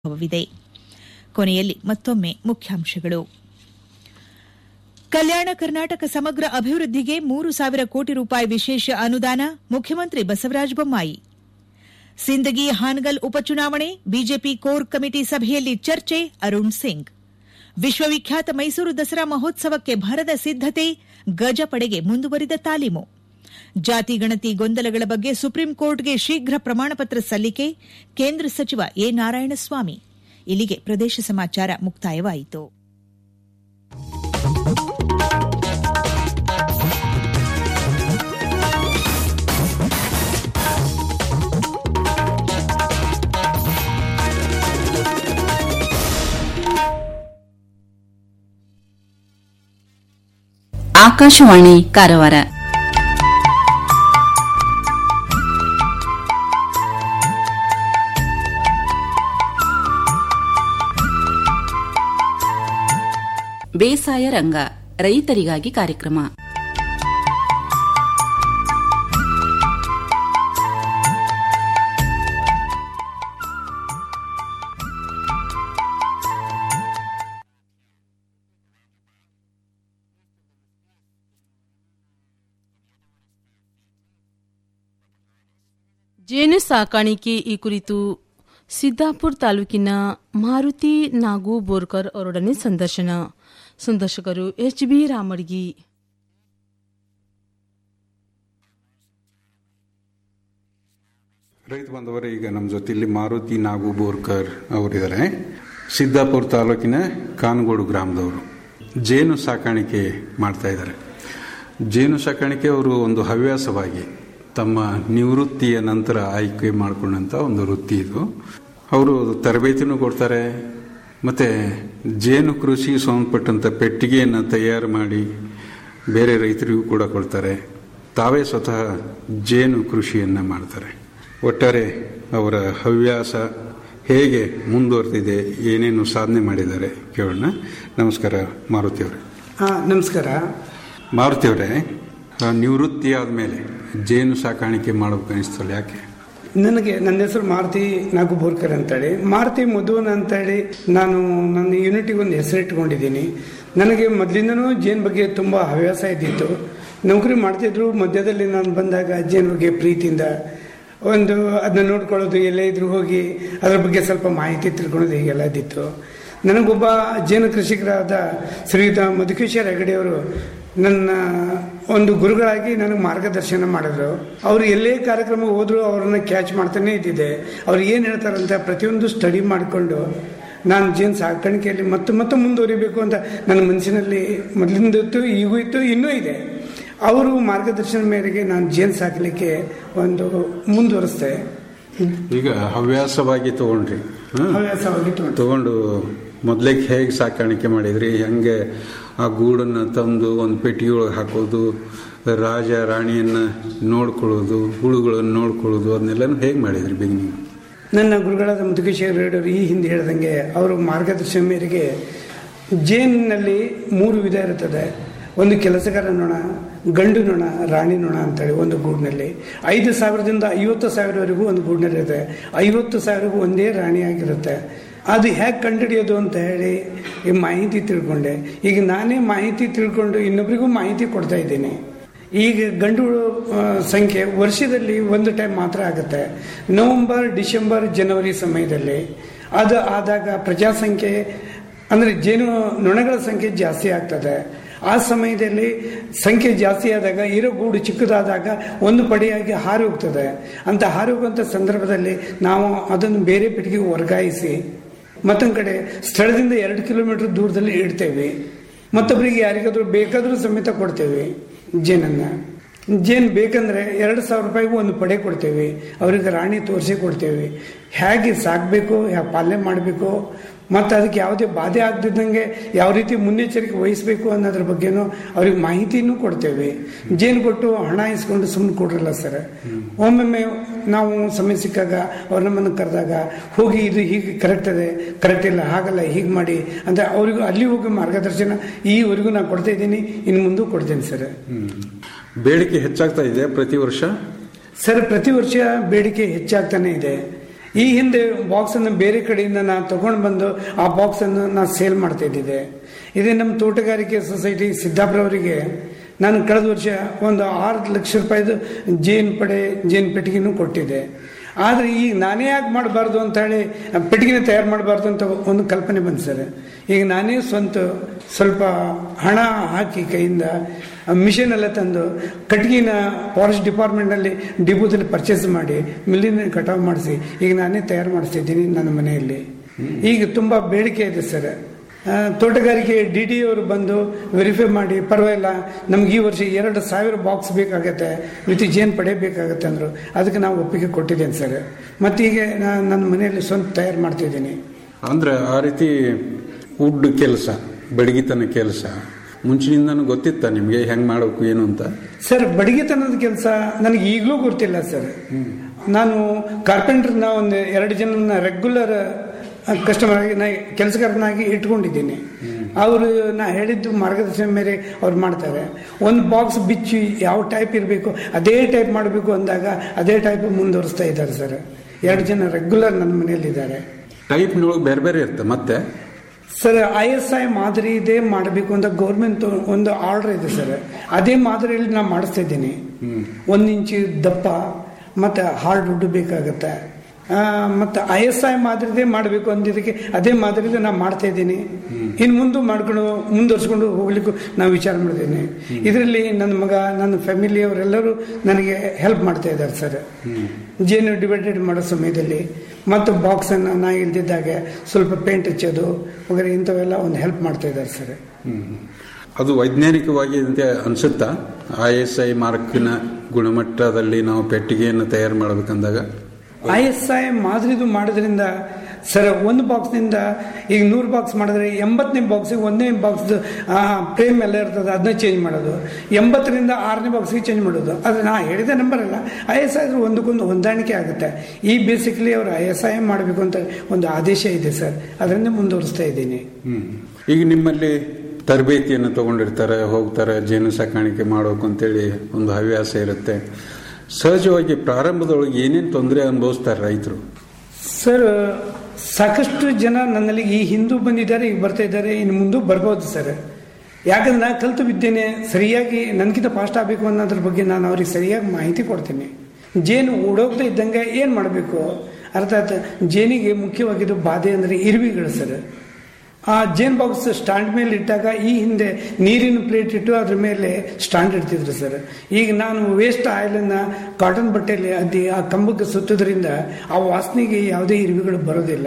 ಸಂಭವವಿದೆ ಕೊನೆಯಲ್ಲಿ ಮತ್ತೊಮ್ಮೆ ಮುಖ್ಯಾಂಶಗಳು ಕಲ್ಯಾಣ ಕರ್ನಾಟಕ ಸಮಗ್ರ ಅಭಿವೃದ್ಧಿಗೆ ಮೂರು ಸಾವಿರ ಕೋಟಿ ರೂಪಾಯಿ ವಿಶೇಷ ಅನುದಾನ ಮುಖ್ಯಮಂತ್ರಿ ಬಸವರಾಜ ಬೊಮ್ಮಾಯಿ ಸಿಂದಗಿ ಹಾನಗಲ್ ಉಪಚುನಾವಣೆ ಬಿಜೆಪಿ ಕೋರ್ ಕಮಿಟಿ ಸಭೆಯಲ್ಲಿ ಚರ್ಚೆ ಅರುಣ್ ಸಿಂಗ್ ವಿಶ್ವವಿಖ್ಯಾತ ಮೈಸೂರು ದಸರಾ ಮಹೋತ್ಸವಕ್ಕೆ ಭರದ ಸಿದ್ದತೆ ಗಜಪಡೆಗೆ ಮುಂದುವರಿದ ತಾಲೀಮು ಜಾತಿ ಗಣತಿ ಗೊಂದಲಗಳ ಬಗ್ಗೆ ಸುಪ್ರೀಂ ಕೋರ್ಟ್ಗೆ ಶೀಘ್ರ ಪ್ರಮಾಣಪತ್ರ ಸಲ್ಲಿಕೆ ಕೇಂದ್ರ ಸಚಿವ ಎ ನಾರಾಯಣಸ್ವಾಮಿ ಇಲ್ಲಿಗೆ ಪ್ರದೇಶ ಸಮಾಚಾರ ಮುಕ್ತಾಯವಾಯಿತು ಆಕಾಶವಾಣಿ ಕಾರವಾರ ಬೇಸಾಯ ರಂಗ ರೈತರಿಗಾಗಿ ಕಾರ್ಯಕ್ರಮ ಜೇನು ಸಾಕಾಣಿಕೆ ಈ ಕುರಿತು ಸಿದ್ದಾಪುರ ತಾಲೂಕಿನ ಮಾರುತಿ ನಾಗು ಬೋರ್ಕರ್ ಅವರೊಡನೆ ಸಂದರ್ಶನ ಸಂದರ್ಶಕರು ಎಚ್ ಬಿ ರಾಮಡ್ಗಿ ರೈತ ಬಾಂಧವರೇ ಈಗ ನಮ್ಮ ಜೊತೆಯಲ್ಲಿ ಮಾರುತಿ ನಾಗು ಬೋರ್ಕರ್ ಅವರಿದ್ದಾರೆ ಸಿದ್ದಾಪುರ ತಾಲೂಕಿನ ಕಾನಗೋಡು ಗ್ರಾಮದವರು ಜೇನು ಸಾಕಾಣಿಕೆ ಮಾಡ್ತಾ ಇದ್ದಾರೆ ಜೇನು ಸಾಕಾಣಿಕೆ ಅವರು ಒಂದು ಹವ್ಯಾಸವಾಗಿ ತಮ್ಮ ನಿವೃತ್ತಿಯ ನಂತರ ಆಯ್ಕೆ ಮಾಡಿಕೊಂಡಂಥ ಒಂದು ವೃತ್ತಿ ಇದು ಅವರು ತರಬೇತಿನೂ ಕೊಡ್ತಾರೆ ಮತ್ತು ಜೇನು ಕೃಷಿ ಸಂಬಂಧಪಟ್ಟಂಥ ಪೆಟ್ಟಿಗೆಯನ್ನು ತಯಾರು ಮಾಡಿ ಬೇರೆ ರೈತರಿಗೂ ಕೂಡ ಕೊಡ್ತಾರೆ ತಾವೇ ಸ್ವತಃ ಜೇನು ಕೃಷಿಯನ್ನು ಮಾಡ್ತಾರೆ ಒಟ್ಟಾರೆ ಅವರ ಹವ್ಯಾಸ ಹೇಗೆ ಮುಂದುವರೆದಿದೆ ಏನೇನು ಸಾಧನೆ ಮಾಡಿದ್ದಾರೆ ಕೇಳೋಣ ನಮಸ್ಕಾರ ಮಾರುತಿ ಅವರೇ ಹಾಂ ನಮಸ್ಕಾರ ಮಾರುತಿ ಅವರೇ ಆ, ನಿವೃತ್ತಿ ಆದಮೇಲೆ ಜೇನು ಸಾಕಾಣಿಕೆ ಮಾಡ್ಬೇಕು ಅನಿಸ್ತಲ್ಲ ಯಾಕೆ ನನಗೆ ನನ್ನ ಹೆಸರು ಮಾರುತಿ ನಾಗು ಬೋರ್ಕರ್ ಅಂತೇಳಿ ಮಾರುತಿ ಮಧುವನ್ ಅಂತೇಳಿ ನಾನು ನನ್ನ ಯೂನಿಟಿಗೆ ಒಂದು ಹೆಸರಿಟ್ಕೊಂಡಿದ್ದೀನಿ ನನಗೆ ಮೊದಲಿಂದನೂ ಜೇನ್ ಬಗ್ಗೆ ತುಂಬ ಹವ್ಯಾಸ ಇದ್ದಿತ್ತು ನೌಕರಿ ಮಾಡ್ತಿದ್ರು ಮಧ್ಯದಲ್ಲಿ ನಾನು ಬಂದಾಗ ಜೇನ್ ಬಗ್ಗೆ ಪ್ರೀತಿಯಿಂದ ಒಂದು ಅದನ್ನ ನೋಡ್ಕೊಳ್ಳೋದು ಎಲ್ಲೇ ಇದ್ರು ಹೋಗಿ ಅದ್ರ ಬಗ್ಗೆ ಸ್ವಲ್ಪ ಮಾಹಿತಿ ತಿಳ್ಕೊಳ್ಳೋದು ಹೀಗೆಲ್ಲ ಇದ್ದಿತ್ತು ನನಗೊಬ್ಬ ಜೇನು ಕೃಷಿಕರಾದ ಶ್ರೀಯುತ ಮಧುಕೇಶ್ವರ ಹೆಗಡೆಯವರು ನನ್ನ ಒಂದು ಗುರುಗಳಾಗಿ ನನಗೆ ಮಾರ್ಗದರ್ಶನ ಮಾಡಿದ್ರು ಅವರು ಎಲ್ಲೇ ಕಾರ್ಯಕ್ರಮ ಹೋದ್ರು ಅವ್ರನ್ನ ಕ್ಯಾಚ್ ಮಾಡ್ತಾನೆ ಇದ್ದಿದ್ದೆ ಅವ್ರು ಏನು ಹೇಳ್ತಾರಂತ ಪ್ರತಿಯೊಂದು ಸ್ಟಡಿ ಮಾಡಿಕೊಂಡು ನಾನು ಜೇನು ಸಾಕಾಣಿಕೆಯಲ್ಲಿ ಮತ್ತೆ ಮತ್ತೆ ಮುಂದುವರಿಬೇಕು ಅಂತ ನನ್ನ ಮನಸ್ಸಿನಲ್ಲಿ ಮೊದಲಿಂದ ಇತ್ತು ಈಗೂ ಇತ್ತು ಇನ್ನೂ ಇದೆ ಅವರು ಮಾರ್ಗದರ್ಶನ ಮೇರೆಗೆ ನಾನು ಜೇನು ಸಾಕಲಿಕ್ಕೆ ಒಂದು ಮುಂದುವರಿಸ್ದೆ ಈಗ ಹವ್ಯಾಸವಾಗಿ ತಗೊಂಡ್ರಿ ಹ್ಮ್? ಹವ್ಯಾಸವಾಗಿ ತಗೊಂಡೆ. ತಗೊಂಡು ಮೊದ್ಲಿಗೆ ಹೇಗೆ ಸಾಕಾಣಿಕೆ ಮಾಡಿದ್ರಿ ಹೆಂಗೆ ಆ ಗೂಡನ್ನು ತಂದು ಒಂದು ಪೆಟ್ಟಿಗೆ ಒಳಗೆ ಹಾಕೋದು ರಾಜ ರಾಣಿಯನ್ನ ನೋಡ್ಕೊಳ್ಳೋದು ಹುಳುಗಳನ್ನು ನೋಡ್ಕೊಳ್ಳೋದು ಅದನ್ನೆಲ್ಲನೂ ಹೇಗೆ ಮಾಡಿದ್ರಿ ಬಿಗಿನಿಂಗ್ ನನ್ನ ಗುರುಗಳಾದ ಮುದುಕೇಶ್ವರ ರೆಡ್ಡಿಯವರು ಈ ಹಿಂದೆ ಹೇಳ್ದಂಗೆ ಅವರು ಮಾರ್ಗದರ್ಶನ ಮೇರೆಗೆ ಜೇನಿನಲ್ಲಿ ಮೂರು ವಿಧ ಇರುತ್ತದೆ ಒಂದು ಕೆಲಸಗಾರ ನೊಣ ಗಂಡು ನೊಣ ರಾಣಿ ನೊಣ ಅಂತೇಳಿ ಒಂದು ಗೂಡಿನಲ್ಲಿ ಐದು ಸಾವಿರದಿಂದ ಐವತ್ತು ಸಾವಿರವರೆಗೂ ಒಂದು ಗೂಡಿನಲ್ಲಿ ಇರುತ್ತೆ ಐವತ್ತು ಸಾವಿರಗೂ ಒಂದೇ ರಾಣಿಯಾಗಿರುತ್ತೆ ಅದು ಹೇಗೆ ಕಂಡುಹಿಡಿಯೋದು ಅಂತ ಹೇಳಿ ಈ ಮಾಹಿತಿ ತಿಳ್ಕೊಂಡೆ ಈಗ ನಾನೇ ಮಾಹಿತಿ ತಿಳ್ಕೊಂಡು ಇನ್ನೊಬ್ರಿಗೂ ಮಾಹಿತಿ ಕೊಡ್ತಾ ಇದ್ದೀನಿ ಈಗ ಗಂಡು ಆ, ಸಂಖ್ಯೆ ವರ್ಷದಲ್ಲಿ ಒಂದು ಟೈಮ್ ಮಾತ್ರ ಆಗುತ್ತೆ ನವೆಂಬರ್ ಡಿಸೆಂಬರ್ ಜನವರಿ ಸಮಯದಲ್ಲಿ ಅದು ಆದಾಗ ಪ್ರಜಾಸಂಖ್ಯೆ ಅಂದರೆ ಜೇನು ನೊಣಗಳ ಸಂಖ್ಯೆ ಜಾಸ್ತಿ ಆಗ್ತದೆ ಆ ಸಮಯದಲ್ಲಿ ಸಂಖ್ಯೆ ಜಾಸ್ತಿ ಆದಾಗ ಇರೋ ಗೂಡು ಚಿಕ್ಕದಾದಾಗ ಒಂದು ಪಡೆಯಾಗಿ ಹಾರಿ ಹೋಗ್ತದೆ ಅಂತ ಹಾರಿ ಹೋಗುವಂಥ ಸಂದರ್ಭದಲ್ಲಿ ನಾವು ಅದನ್ನು ಬೇರೆ ಪೆಟ್ಟಿಗೆಗೆ ವರ್ಗಾಯಿಸಿ ಮತ್ತೊಂದು ಕಡೆ ಸ್ಥಳದಿಂದ ಎರಡು ಕಿಲೋಮೀಟರ್ ದೂರದಲ್ಲಿ ಇಡ್ತೇವೆ ಮತ್ತೊಬ್ಬರಿಗೆ ಯಾರಿಗಾದ್ರೂ ಬೇಕಾದರೂ ಸಮೇತ ಕೊಡ್ತೇವೆ ಜೇನನ್ನ ಜೇನು ಬೇಕಂದ್ರೆ ಎರಡು ಸಾವಿರ ರೂಪಾಯಿಗೂ ಒಂದು ಪಡೆ ಕೊಡ್ತೇವೆ ಅವರಿಗೆ ರಾಣಿ ತೋರಿಸಿ ಕೊಡ್ತೇವೆ ಹೇಗೆ ಸಾಕಬೇಕು ಯಾವ ಪಾಲನೆ ಮಾಡಬೇಕು ಮತ್ತು ಅದಕ್ಕೆ ಯಾವುದೇ ಬಾಧೆ ಆಗದಿದ್ದಂಗೆ ಯಾವ ರೀತಿ ಮುನ್ನೆಚ್ಚರಿಕೆ ವಹಿಸಬೇಕು ಅನ್ನೋದ್ರ ಬಗ್ಗೆನೂ ಅವ್ರಿಗೆ ಮಾಹಿತಿನೂ ಕೊಡ್ತೇವೆ ಜೇನು ಕೊಟ್ಟು ಹಣ ಇಸ್ಕೊಂಡು ಸುಮ್ಮನೆ ಕೊಡ್ರಲ್ಲ ಸರ್ ಒಮ್ಮೊಮ್ಮೆ ನಾವು ಸಮಯ ಸಿಕ್ಕಾಗ ಅವ್ರು ನಮ್ಮನ್ನು ಕರೆದಾಗ ಹೋಗಿ ಇದು ಹೀಗೆ ಕರೆಕ್ಟ್ ಇದೆ ಕರೆಕ್ಟ್ ಇಲ್ಲ ಹಾಗಲ್ಲ ಹೀಗೆ ಮಾಡಿ ಅಂತ ಅವರಿಗೂ ಅಲ್ಲಿ ಹೋಗಿ ಮಾರ್ಗದರ್ಶನ ಈವರೆಗೂ ನಾನು ಕೊಡ್ತಾ ಇದ್ದೀನಿ ಇನ್ನು ಮುಂದೂ ಕೊಡ್ತೇನೆ ಸರ್ ಬೇಡಿಕೆ ಹೆಚ್ಚಾಗ್ತಾ ಇದೆ ಪ್ರತಿ ವರ್ಷ ಸರ್ ಪ್ರತಿ ವರ್ಷ ಬೇಡಿಕೆ ಹೆಚ್ಚಾಗ್ತಾನೆ ಇದೆ ಈ ಹಿಂದೆ ಬಾಕ್ಸ್ ಅನ್ನು ಬೇರೆ ಕಡೆಯಿಂದ ನಾನು ತಗೊಂಡು ಬಂದು ಆ ಬಾಕ್ಸ್ ಅನ್ನು ನಾನು ಸೇಲ್ ಮಾಡ್ತಾ ಇದ್ದಿದ್ದೆ ಇದೇ ನಮ್ಮ ತೋಟಗಾರಿಕೆ ಸೊಸೈಟಿ ಸಿದ್ದಾಪುರವರಿಗೆ ನಾನು ಕಳೆದ ವರ್ಷ ಒಂದು ಆರು ಲಕ್ಷ ರೂಪಾಯಿದು ಜೇನು ಪಡೆ ಜೇನು ಪೆಟ್ಟಿಗೆನೂ ಕೊಟ್ಟಿದ್ದೆ ಆದರೆ ಈಗ ನಾನೇ ಯಾಕೆ ಮಾಡಬಾರ್ದು ಅಂತ ಹೇಳಿ ಪೆಟ್ಟಿಗೆನ ತಯಾರು ಮಾಡಬಾರ್ದು ಅಂತ ಒಂದು ಕಲ್ಪನೆ ಬಂತು ಸರ್ ಈಗ ನಾನೇ ಸ್ವಂತ ಸ್ವಲ್ಪ ಹಣ ಹಾಕಿ ಕೈಯಿಂದ ಮಿಷನ್ ಎಲ್ಲ ತಂದು ಕಟ್ಟಿಗೆನ ಫಾರೆಸ್ಟ್ ಡಿಪಾರ್ಟ್ಮೆಂಟಲ್ಲಿ ಡಿಪೋದಲ್ಲಿ ಪರ್ಚೇಸ್ ಮಾಡಿ ಮಿಲ್ಲಿನ ಕಟಾವು ಮಾಡಿಸಿ ಈಗ ನಾನೇ ತಯಾರು ಮಾಡಿಸ್ತಿದ್ದೀನಿ ನನ್ನ ಮನೆಯಲ್ಲಿ ಈಗ ತುಂಬ ಬೇಡಿಕೆ ಇದೆ ಸರ್ ಆ, ತೋಟಗಾರಿಕೆ ಡಿ ಡಿ ಅವರು ಬಂದು ವೆರಿಫೈ ಮಾಡಿ ಪರವಾಗಿಲ್ಲ ನಮ್ಗೆ ಈ ವರ್ಷ ಎರಡು ಸಾವಿರ ಬಾಕ್ಸ್ ಬೇಕಾಗತ್ತೆ ವಿತ್ ಜೇನು ಪಡೆ ಬೇಕಾಗತ್ತೆ ಅಂದರು ಅದಕ್ಕೆ ನಾವು ಒಪ್ಪಿಗೆ ಕೊಟ್ಟಿದ್ದೇನೆ ಸರ್ ಮತ್ತೀಗ ನಾನು ನನ್ನ ಮನೆಯಲ್ಲಿ ಸ್ವಂತ ತಯಾರು ಮಾಡ್ತಿದ್ದೀನಿ ಅಂದ್ರೆ ಆ ರೀತಿ ವುಡ್ ಕೆಲಸ ಬಡಗಿತನ ಕೆಲಸ ಮುಂಚಿನಿಂದನೂ ಗೊತ್ತಿತ್ತ ನಿಮಗೆ ಹೆಂಗ್ ಮಾಡಬೇಕು ಏನು ಅಂತ ಸರ್ ಬಡಗಿತನದ ಕೆಲಸ ನನಗೆ ಈಗಲೂ ಗೊತ್ತಿಲ್ಲ ಸರ್ ನಾನು ಕಾರ್ಪೆಂಟರ್ನ ಒಂದು ಎರಡು ಜನನ ರೆಗ್ಯುಲರ್ ಕಸ್ಟಮರ್ ಆಗಿ ನಾ ಕೆಲಸಗಾರನಾಗಿ ಇಟ್ಕೊಂಡಿದ್ದೀನಿ ಅವರು ನಾ ಹೇಳಿದ್ದು ಮಾರ್ಗದರ್ಶನ ಮೇಲೆ ಅವ್ರು ಮಾಡ್ತಾರೆ ಒಂದು ಬಾಕ್ಸ್ ಬಿಚ್ಚಿ ಯಾವ ಟೈಪ್ ಇರಬೇಕು ಅದೇ ಟೈಪ್ ಮಾಡಬೇಕು ಅಂದಾಗ ಅದೇ ಟೈಪ್ ಮುಂದುವರಿಸ್ತಾ ಇದ್ದಾರೆ ಸರ್ ಎರಡು ಜನ ರೆಗ್ಯುಲರ್ ನನ್ನ ಮನೆಯಲ್ಲಿದ್ದಾರೆ ಟೈಪ್ನೊಳಗೆ ಬೇರೆ ಬೇರೆ ಇರುತ್ತೆ ಮತ್ತೆ ಸರ್ ಐ ಎಸ್ ಐ ಮಾದರಿ ಇದೇ ಮಾಡಬೇಕು ಅಂತ ಗೌರ್ಮೆಂಟ್ ಒಂದು ಆರ್ಡರ್ ಇದೆ ಸರ್ ಅದೇ ಮಾದರಿಯಲ್ಲಿ ನಾನು ಮಾಡಿಸ್ತಾ ಇದ್ದೀನಿ ಒಂದು ಇಂಚು ದಪ್ಪ ಮತ್ತು ಹಾರ್ಡ್ ವುಡ್ ಬೇಕಾಗುತ್ತೆ ಆ, ಮತ್ತು ಐ ಎಸ್ ಐ ಮಾದರಿದೇ ಮಾಡಬೇಕು ಅಂದಿದ್ದಕ್ಕೆ ಅದೇ ಮಾದರಿದೆ ನಾನು ಮಾಡ್ತಾ ಇದ್ದೀನಿ ಇನ್ನು ಮುಂದೆ ಮಾಡ್ಕೊಂಡು ಮುಂದುವರ್ಸ್ಕೊಂಡು ಹೋಗ್ಲಿಕ್ಕೂ ನಾವು ವಿಚಾರ ಮಾಡಿದ್ದೀನಿ ಇದರಲ್ಲಿ ನನ್ನ ಮಗ ನನ್ನ ಫ್ಯಾಮಿಲಿಯವರೆಲ್ಲರೂ ನನಗೆ ಹೆಲ್ಪ್ ಮಾಡ್ತಾ ಇದ್ದಾರೆ ಸರ್ ಜೇನು ಡಿವೈಡೆಡ್ ಮಾಡೋ ಸಮಯದಲ್ಲಿ ಮತ್ತು ಬಾಕ್ಸನ್ನು ನಾ ಇಲ್ದಿದ್ದಾಗೆ ಸ್ವಲ್ಪ ಪೇಂಟ್ ಹಚ್ಚೋದು ವಗೇರೆ ಇಂಥವೆಲ್ಲ ಒಂದು ಹೆಲ್ಪ್ ಮಾಡ್ತಾ ಇದ್ದಾರೆ ಸರ್ ಅದು ವೈಜ್ಞಾನಿಕವಾಗಿ ಅಂತ ಅನ್ಸುತ್ತಾ ಐ ಎಸ್ ಐ ಮಾರ್ಕ್ನ ಗುಣಮಟ್ಟದಲ್ಲಿ ನಾವು ಪೆಟ್ಟಿಗೆಯನ್ನು ತಯಾರು ಮಾಡಬೇಕಂದಾಗ ಐ ಎಸ್ ಐ ಮಾದರಿದು ಮಾಡೋದ್ರಿಂದ ಸರ್ ಒಂದು ಬಾಕ್ಸ್ನಿಂದ ಈಗ ನೂರು ಬಾಕ್ಸ್ ಮಾಡಿದ್ರೆ ಎಂಬತ್ತನೇ ಬಾಕ್ಸಿಗೆ ಒಂದನೇ ಬಾಕ್ಸ್ ಪ್ರೇಮ್ ಎಲ್ಲ ಇರ್ತದೆ ಅದನ್ನ ಚೇಂಜ್ ಮಾಡೋದು ಎಂಬತ್ತರಿಂದ ಆರನೇ ಬಾಕ್ಸಿಗೆ ಚೇಂಜ್ ಮಾಡೋದು ಅದು ನಾ ಹೇಳಿದ ನಂಬರ್ ಅಲ್ಲ ಐ ಎಸ್ ಐ ಒಂದಕ್ಕೊಂದು ಹೊಂದಾಣಿಕೆ ಆಗುತ್ತೆ ಈ ಬೇಸಿಕಲಿ ಅವರು ಐ ಎಸ್ ಐ ಮಾಡಬೇಕು ಅಂತ ಒಂದು ಆದೇಶ ಇದೆ ಸರ್ ಅದರಿಂದ ಮುಂದುವರಿಸ್ತಾ ಇದ್ದೀನಿ ಹ್ಮ್. ಈಗ ನಿಮ್ಮಲ್ಲಿ ತರಬೇತಿಯನ್ನು ತಗೊಂಡಿರ್ತಾರೆ ಹೋಗ್ತಾರೆ ಜೇನು ಸಾಕಾಣಿಕೆ ಮಾಡೋಕು ಅಂತೇಳಿ ಒಂದು ಹವ್ಯಾಸ ಇರುತ್ತೆ ಸಹಜವಾಗಿ ಪ್ರಾರಂಭದೊಳಗೆ ಏನೇನು ತೊಂದರೆ ಅನುಭವಿಸ್ತಾರೆ ರೈತರು ಸರ್ ಸಾಕಷ್ಟು ಜನ ನನ್ನಲ್ಲಿ ಈ ಹಿಂದೂ ಬಂದಿದ್ದಾರೆ ಈಗ ಬರ್ತಾ ಇದ್ದಾರೆ ಇನ್ನು ಮುಂದೆ ಬರ್ಬೋದು ಸರ್ ಯಾಕಂದ್ರೆ ನಾನು ಕಲ್ತು ವಿದ್ಯೆನೆ ಸರಿಯಾಗಿ ನನಗಿಂತ ಫಾಸ್ಟ್ ಆಗಬೇಕು ಅನ್ನೋದ್ರ ಬಗ್ಗೆ ನಾನು ಅವ್ರಿಗೆ ಸರಿಯಾಗಿ ಮಾಹಿತಿ ಕೊಡ್ತೀನಿ ಜೇನು ಓಡೋಗ್ತಾ ಇದ್ದಂಗೆ ಏನು ಮಾಡಬೇಕು ಅರ್ಥಾತ್ ಜೇನಿಗೆ ಮುಖ್ಯವಾಗಿದ್ದು ಬಾಧೆ ಅಂದರೆ ಇರುವಿಗಳು ಸರ್ ಆ ಜೇನ್ ಬಾಕ್ಸ್ ಸ್ಟ್ಯಾಂಡ್ ಮೇಲೆ ಇಟ್ಟಾಗ ಈ ಹಿಂದೆ ನೀರಿನ ಪ್ಲೇಟ್ ಇಟ್ಟು ಅದ್ರ ಮೇಲೆ ಸ್ಟ್ಯಾಂಡ್ ಇಡ್ತಿದ್ರು ಸರ್ ಈಗ ನಾನು ವೇಸ್ಟ್ ಆಯಿಲನ್ನು ಕಾಟನ್ ಬಟ್ಟೆಯಲ್ಲಿ ಅದ್ದಿ ಆ ಕಂಬಕ್ಕೆ ಸುತ್ತೋದ್ರಿಂದ ಆ ವಾಸನೆಗೆ ಯಾವುದೇ ಇರುವೆಗಳು ಬರೋದಿಲ್ಲ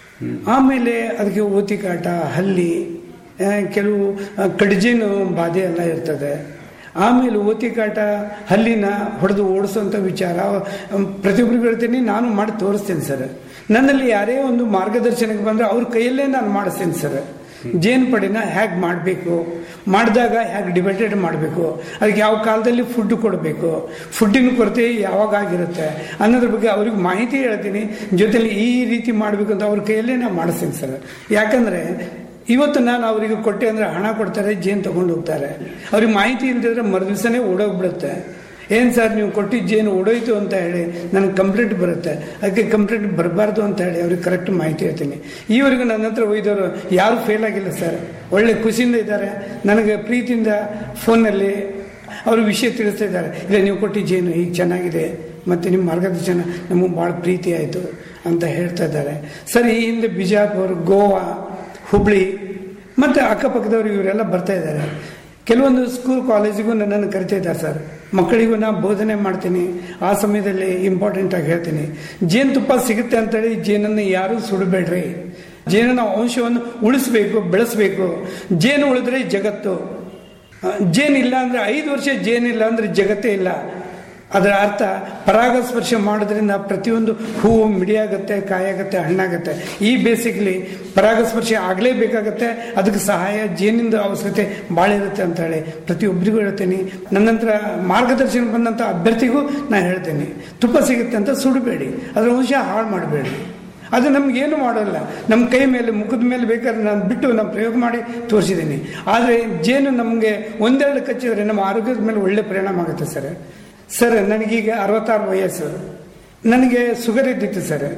ಆಮೇಲೆ ಅದಕ್ಕೆ ಓತಿಕಾಟ ಹಲ್ಲಿ ಆ, ಕೆಲವು ಆ, ಕಡ್ಜಿನ ಬಾಧೆ ಎಲ್ಲ ಇರ್ತದೆ ಆಮೇಲೆ ಓತಿಕಾಟ ಹಲ್ಲಿನ ಹೊಡೆದು ಓಡಿಸುವಂಥ ವಿಚಾರ ಅಮ್, ಪ್ರತಿಯೊಬ್ಬರಿಗೂ ಹೇಳ್ತೀನಿ ನಾನು ಮಾಡಿ ತೋರಿಸ್ತೇನೆ ಸರ್ ನನ್ನಲ್ಲಿ ಯಾರೇ ಒಂದು ಮಾರ್ಗದರ್ಶನಕ್ಕೆ ಬಂದರೆ ಅವ್ರ ಕೈಯಲ್ಲೇ ನಾನು ಮಾಡಿಸ್ತೇನೆ ಸರ್ ಜೇನು ಪಡಿನ ಹೇಗೆ ಮಾಡಬೇಕು ಮಾಡಿದಾಗ ಹೇಗೆ ಡಿವೈಡೆಡ್ ಮಾಡಬೇಕು ಅದಕ್ಕೆ ಯಾವ ಕಾಲದಲ್ಲಿ ಫುಡ್ ಕೊಡಬೇಕು ಫುಡ್ಡಿನ ಕೊರತೆ ಯಾವಾಗ ಆಗಿರುತ್ತೆ ಅನ್ನೋದ್ರ ಬಗ್ಗೆ ಅವ್ರಿಗೆ ಮಾಹಿತಿ ಹೇಳ್ತೀನಿ ಜೊತೆಲಿ ಈ ರೀತಿ ಮಾಡಬೇಕು ಅಂತ ಅವ್ರ ಕೈಯಲ್ಲೇ ನಾನು ಮಾಡಿಸ್ತೀನಿ ಸರ್ ಯಾಕಂದರೆ ಇವತ್ತು ನಾನು ಅವರಿಗೆ ಕೊಟ್ಟೆ ಅಂದರೆ ಹಣ ಕೊಡ್ತಾರೆ ಜೇನು ತಗೊಂಡು ಹೋಗ್ತಾರೆ ಅವ್ರಿಗೆ ಮಾಹಿತಿ ಇಲ್ದಿದ್ರೆ ಮರುದಿವಸನೇ ಓಡೋಗ್ಬಿಡುತ್ತೆ ಏನು ಸರ್ ನೀವು ಕೊಟ್ಟಿದ್ದು ಜೇನು ಓಡೋಯ್ತು ಅಂತ ಹೇಳಿ ನನಗೆ ಕಂಪ್ಲೇಂಟ್ ಬರುತ್ತೆ ಅದಕ್ಕೆ ಕಂಪ್ಲೇಂಟ್ ಬರಬಾರ್ದು ಅಂತ ಹೇಳಿ ಅವ್ರಿಗೆ ಕರೆಕ್ಟ್ ಮಾಹಿತಿ ಹೇಳ್ತೀನಿ ಈವರೆಗೂ ನನ್ನ ಹತ್ರ ಒಯ್ದವರು ಯಾರು ಫೇಲ್ ಆಗಿಲ್ಲ ಸರ್ ಒಳ್ಳೆ ಖುಷಿಯಿಂದ ಇದ್ದಾರೆ ನನಗೆ ಪ್ರೀತಿಯಿಂದ ಫೋನಲ್ಲಿ ಅವರು ವಿಷಯ ತಿಳಿಸ್ತಾ ಇದ್ದಾರೆ ಇಲ್ಲ ನೀವು ಕೊಟ್ಟಿದ್ದು ಜೇನು ಈಗ ಚೆನ್ನಾಗಿದೆ ಮತ್ತು ನಿಮ್ಮ ಮಾರ್ಗದರ್ಶನ ನಮಗೆ ಭಾಳ ಪ್ರೀತಿ ಆಯಿತು ಅಂತ ಹೇಳ್ತಾ ಇದ್ದಾರೆ ಸರ್ ಈ ಹಿಂದೆ ಬಿಜಾಪುರ ಗೋವಾ ಹುಬ್ಳಿ ಮತ್ತು ಅಕ್ಕಪಕ್ಕದವರು ಇವರೆಲ್ಲ ಬರ್ತಾ ಇದ್ದಾರೆ ಕೆಲವೊಂದು ಸ್ಕೂಲ್ ಕಾಲೇಜಿಗೂ ನನ್ನನ್ನು ಕರಿತಾ ಇದ್ದಾರೆ ಸರ್ ಮಕ್ಕಳಿಗೂ ನಾನು ಬೋಧನೆ ಮಾಡ್ತೀನಿ ಆ ಸಮಯದಲ್ಲಿ ಇಂಪಾರ್ಟೆಂಟ್ ಆಗಿ ಹೇಳ್ತೀನಿ ಜೇನುತುಪ್ಪ ಸಿಗುತ್ತೆ ಅಂತೇಳಿ ಜೇನನ್ನು ಯಾರೂ ಸುಡಬೇಡ್ರಿ ಜೇನಿನ ಅಂಶವನ್ನು ಉಳಿಸ್ಬೇಕು ಬೆಳೆಸಬೇಕು ಜೇನು ಉಳಿದ್ರೆ ಜಗತ್ತು ಆ, ಜೇನಿಲ್ಲ ಅಂದರೆ ಐದು ವರ್ಷ ಜೇನಿಲ್ಲ ಅಂದರೆ ಜಗತ್ತೇ ಇಲ್ಲ ಅದರ ಅರ್ಥ ಪರಾಗಸ್ಪರ್ಶ ಮಾಡೋದ್ರಿಂದ ಪ್ರತಿಯೊಂದು ಹೂವು ಮಿಡಿಯಾಗತ್ತೆ ಕಾಯಾಗತ್ತೆ ಹಣ್ಣಾಗತ್ತೆ ಈ ಬೇಸಿಕ್ಲಿ ಪರಾಗಸ್ಪರ್ಶ ಆಗಲೇಬೇಕಾಗತ್ತೆ ಅದಕ್ಕೆ ಸಹಾಯ ಜೇನಿಂದ ಅವಶ್ಯಕತೆ ಭಾಳ ಇರುತ್ತೆ ಅಂತ ಹೇಳಿ ಪ್ರತಿಯೊಬ್ಬರಿಗೂ ಹೇಳ್ತೀನಿ ನನ್ನಂತರ ಮಾರ್ಗದರ್ಶನ ಬಂದಂಥ ಅಭ್ಯರ್ಥಿಗೂ ನಾನು ಹೇಳ್ತೇನೆ ತುಪ್ಪ ಸಿಗುತ್ತೆ ಅಂತ ಸುಡಬೇಡಿ ಅದರ ಅಂಶ ಹಾಳು ಮಾಡಬೇಡಿ ಅದು ನಮಗೇನು ಮಾಡೋಲ್ಲ ನಮ್ಮ ಕೈ ಮೇಲೆ ಮುಖದ ಮೇಲೆ ಬೇಕಾದ್ರೆ ನಾನು ಬಿಟ್ಟು ನಾನು ಪ್ರಯೋಗ ಮಾಡಿ ತೋರಿಸಿದ್ದೀನಿ ಆದರೆ ಜೇನು ನಮಗೆ ಒಂದೆರಡು ಕಚ್ಚಿದ್ರೆ ನಮ್ಮ ಆರೋಗ್ಯದ ಮೇಲೆ ಒಳ್ಳೆ ಪರಿಣಾಮ ಆಗುತ್ತೆ ಸರ್ ಸರ್ ನನಗೀಗ ಅರವತ್ತಾರು ವಯಸ್ಸು ನನಗೆ ಶುಗರ್ ಇದ್ದಿತ್ತು ಸರ್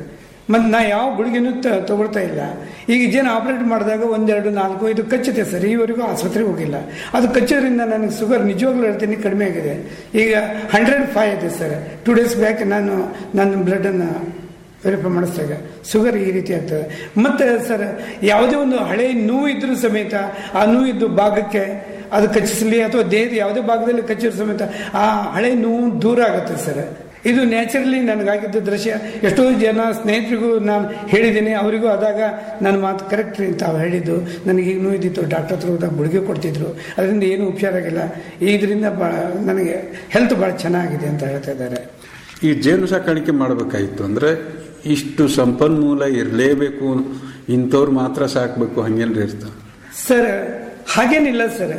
ಮತ್ತು ನಾ ಯಾವ ಗುಳಿಗೆನೂ ತ- ತಗೊಳ್ತಾ ಇಲ್ಲ ಈಗ ಜೇನು ಆಪರೇಟ್ ಮಾಡಿದಾಗ ಒಂದೆರಡು ನಾಲ್ಕು ಇದು ಕಚ್ಚುತ್ತೆ ಸರ್ ಈವರೆಗೂ ಆಸ್ಪತ್ರೆಗೆ ಹೋಗಿಲ್ಲ ಅದು ಕಚ್ಚೋದ್ರಿಂದ ನನಗೆ ಶುಗರ್ ನಿಜವಾಗ್ಲೂ ಹೇಳ್ತೀನಿ ಕಡಿಮೆ ಆಗಿದೆ ಈಗ ಹಂಡ್ರೆಡ್ ಫೈವ್ ಇದೆ ಸರ್ ಟೂ ಡೇಸ್ ಬ್ಯಾಕ್ ನಾನು ನನ್ನ ಬ್ಲಡನ್ನು ವೆರಿಫೈ ಮಾಡಿಸಿದಾಗ ಶುಗರ್ ಈ ರೀತಿ ಆಗ್ತದೆ ಮತ್ತೆ ಸರ್ ಯಾವುದೇ ಒಂದು ಹಳೆ ನೋವು ಇದ್ರೂ ಸಮೇತ ಆ ನೋವು ಇದ್ದು ಭಾಗಕ್ಕೆ ಅದು ಕಚ್ಚಿಸಲಿ ಅಥವಾ ದೇಹದ ಯಾವುದೇ ಭಾಗದಲ್ಲಿ ಕಚ್ಚಿರೋ ಸಮೇತ ಆ ಹಳೆ ನೋವು ದೂರ ಆಗುತ್ತೆ ಸರ್ ಇದು ನ್ಯಾಚುರಲಿ ನನಗಾಗಿದ್ದ ದೃಶ್ಯ ಎಷ್ಟೋ ಜನ ಸ್ನೇಹಿತರಿಗೂ ನಾನು ಹೇಳಿದ್ದೀನಿ ಅವರಿಗೂ ಆದಾಗ ನನ್ನ ಮಾತು ಕರೆಕ್ಟ್ ತಾವು ಹೇಳಿದ್ದು ನನಗೆ ಈಗ ನೋಯ್ದಿತ್ತು ಡಾಕ್ಟರ್ ಹತ್ರ ಹೋದಾಗ ಗುಳಿಗೆ ಕೊಡ್ತಿದ್ರು ಅದರಿಂದ ಏನು ಉಪಚಾರ ಆಗಿಲ್ಲ ಇದರಿಂದ ಭಾಳ ನನಗೆ ಹೆಲ್ತ್ ಭಾಳ ಚೆನ್ನಾಗಿದೆ ಅಂತ ಹೇಳ್ತಾ ಇದ್ದಾರೆ ಈ ಜೇನು ಸಾಕಾಣಿಕೆ ಮಾಡಬೇಕಾಗಿತ್ತು ಅಂದ್ರೆ ಇಷ್ಟು ಸಂಪನ್ಮೂಲ ಇರಲೇಬೇಕು ಇಂಥವ್ರು ಮಾತ್ರ ಸಾಕಬೇಕು ಹಂಗೇನ್ರಿ ಇರ್ತಾವ ಸರ್ ಹಾಗೇನಿಲ್ಲ ಸರ್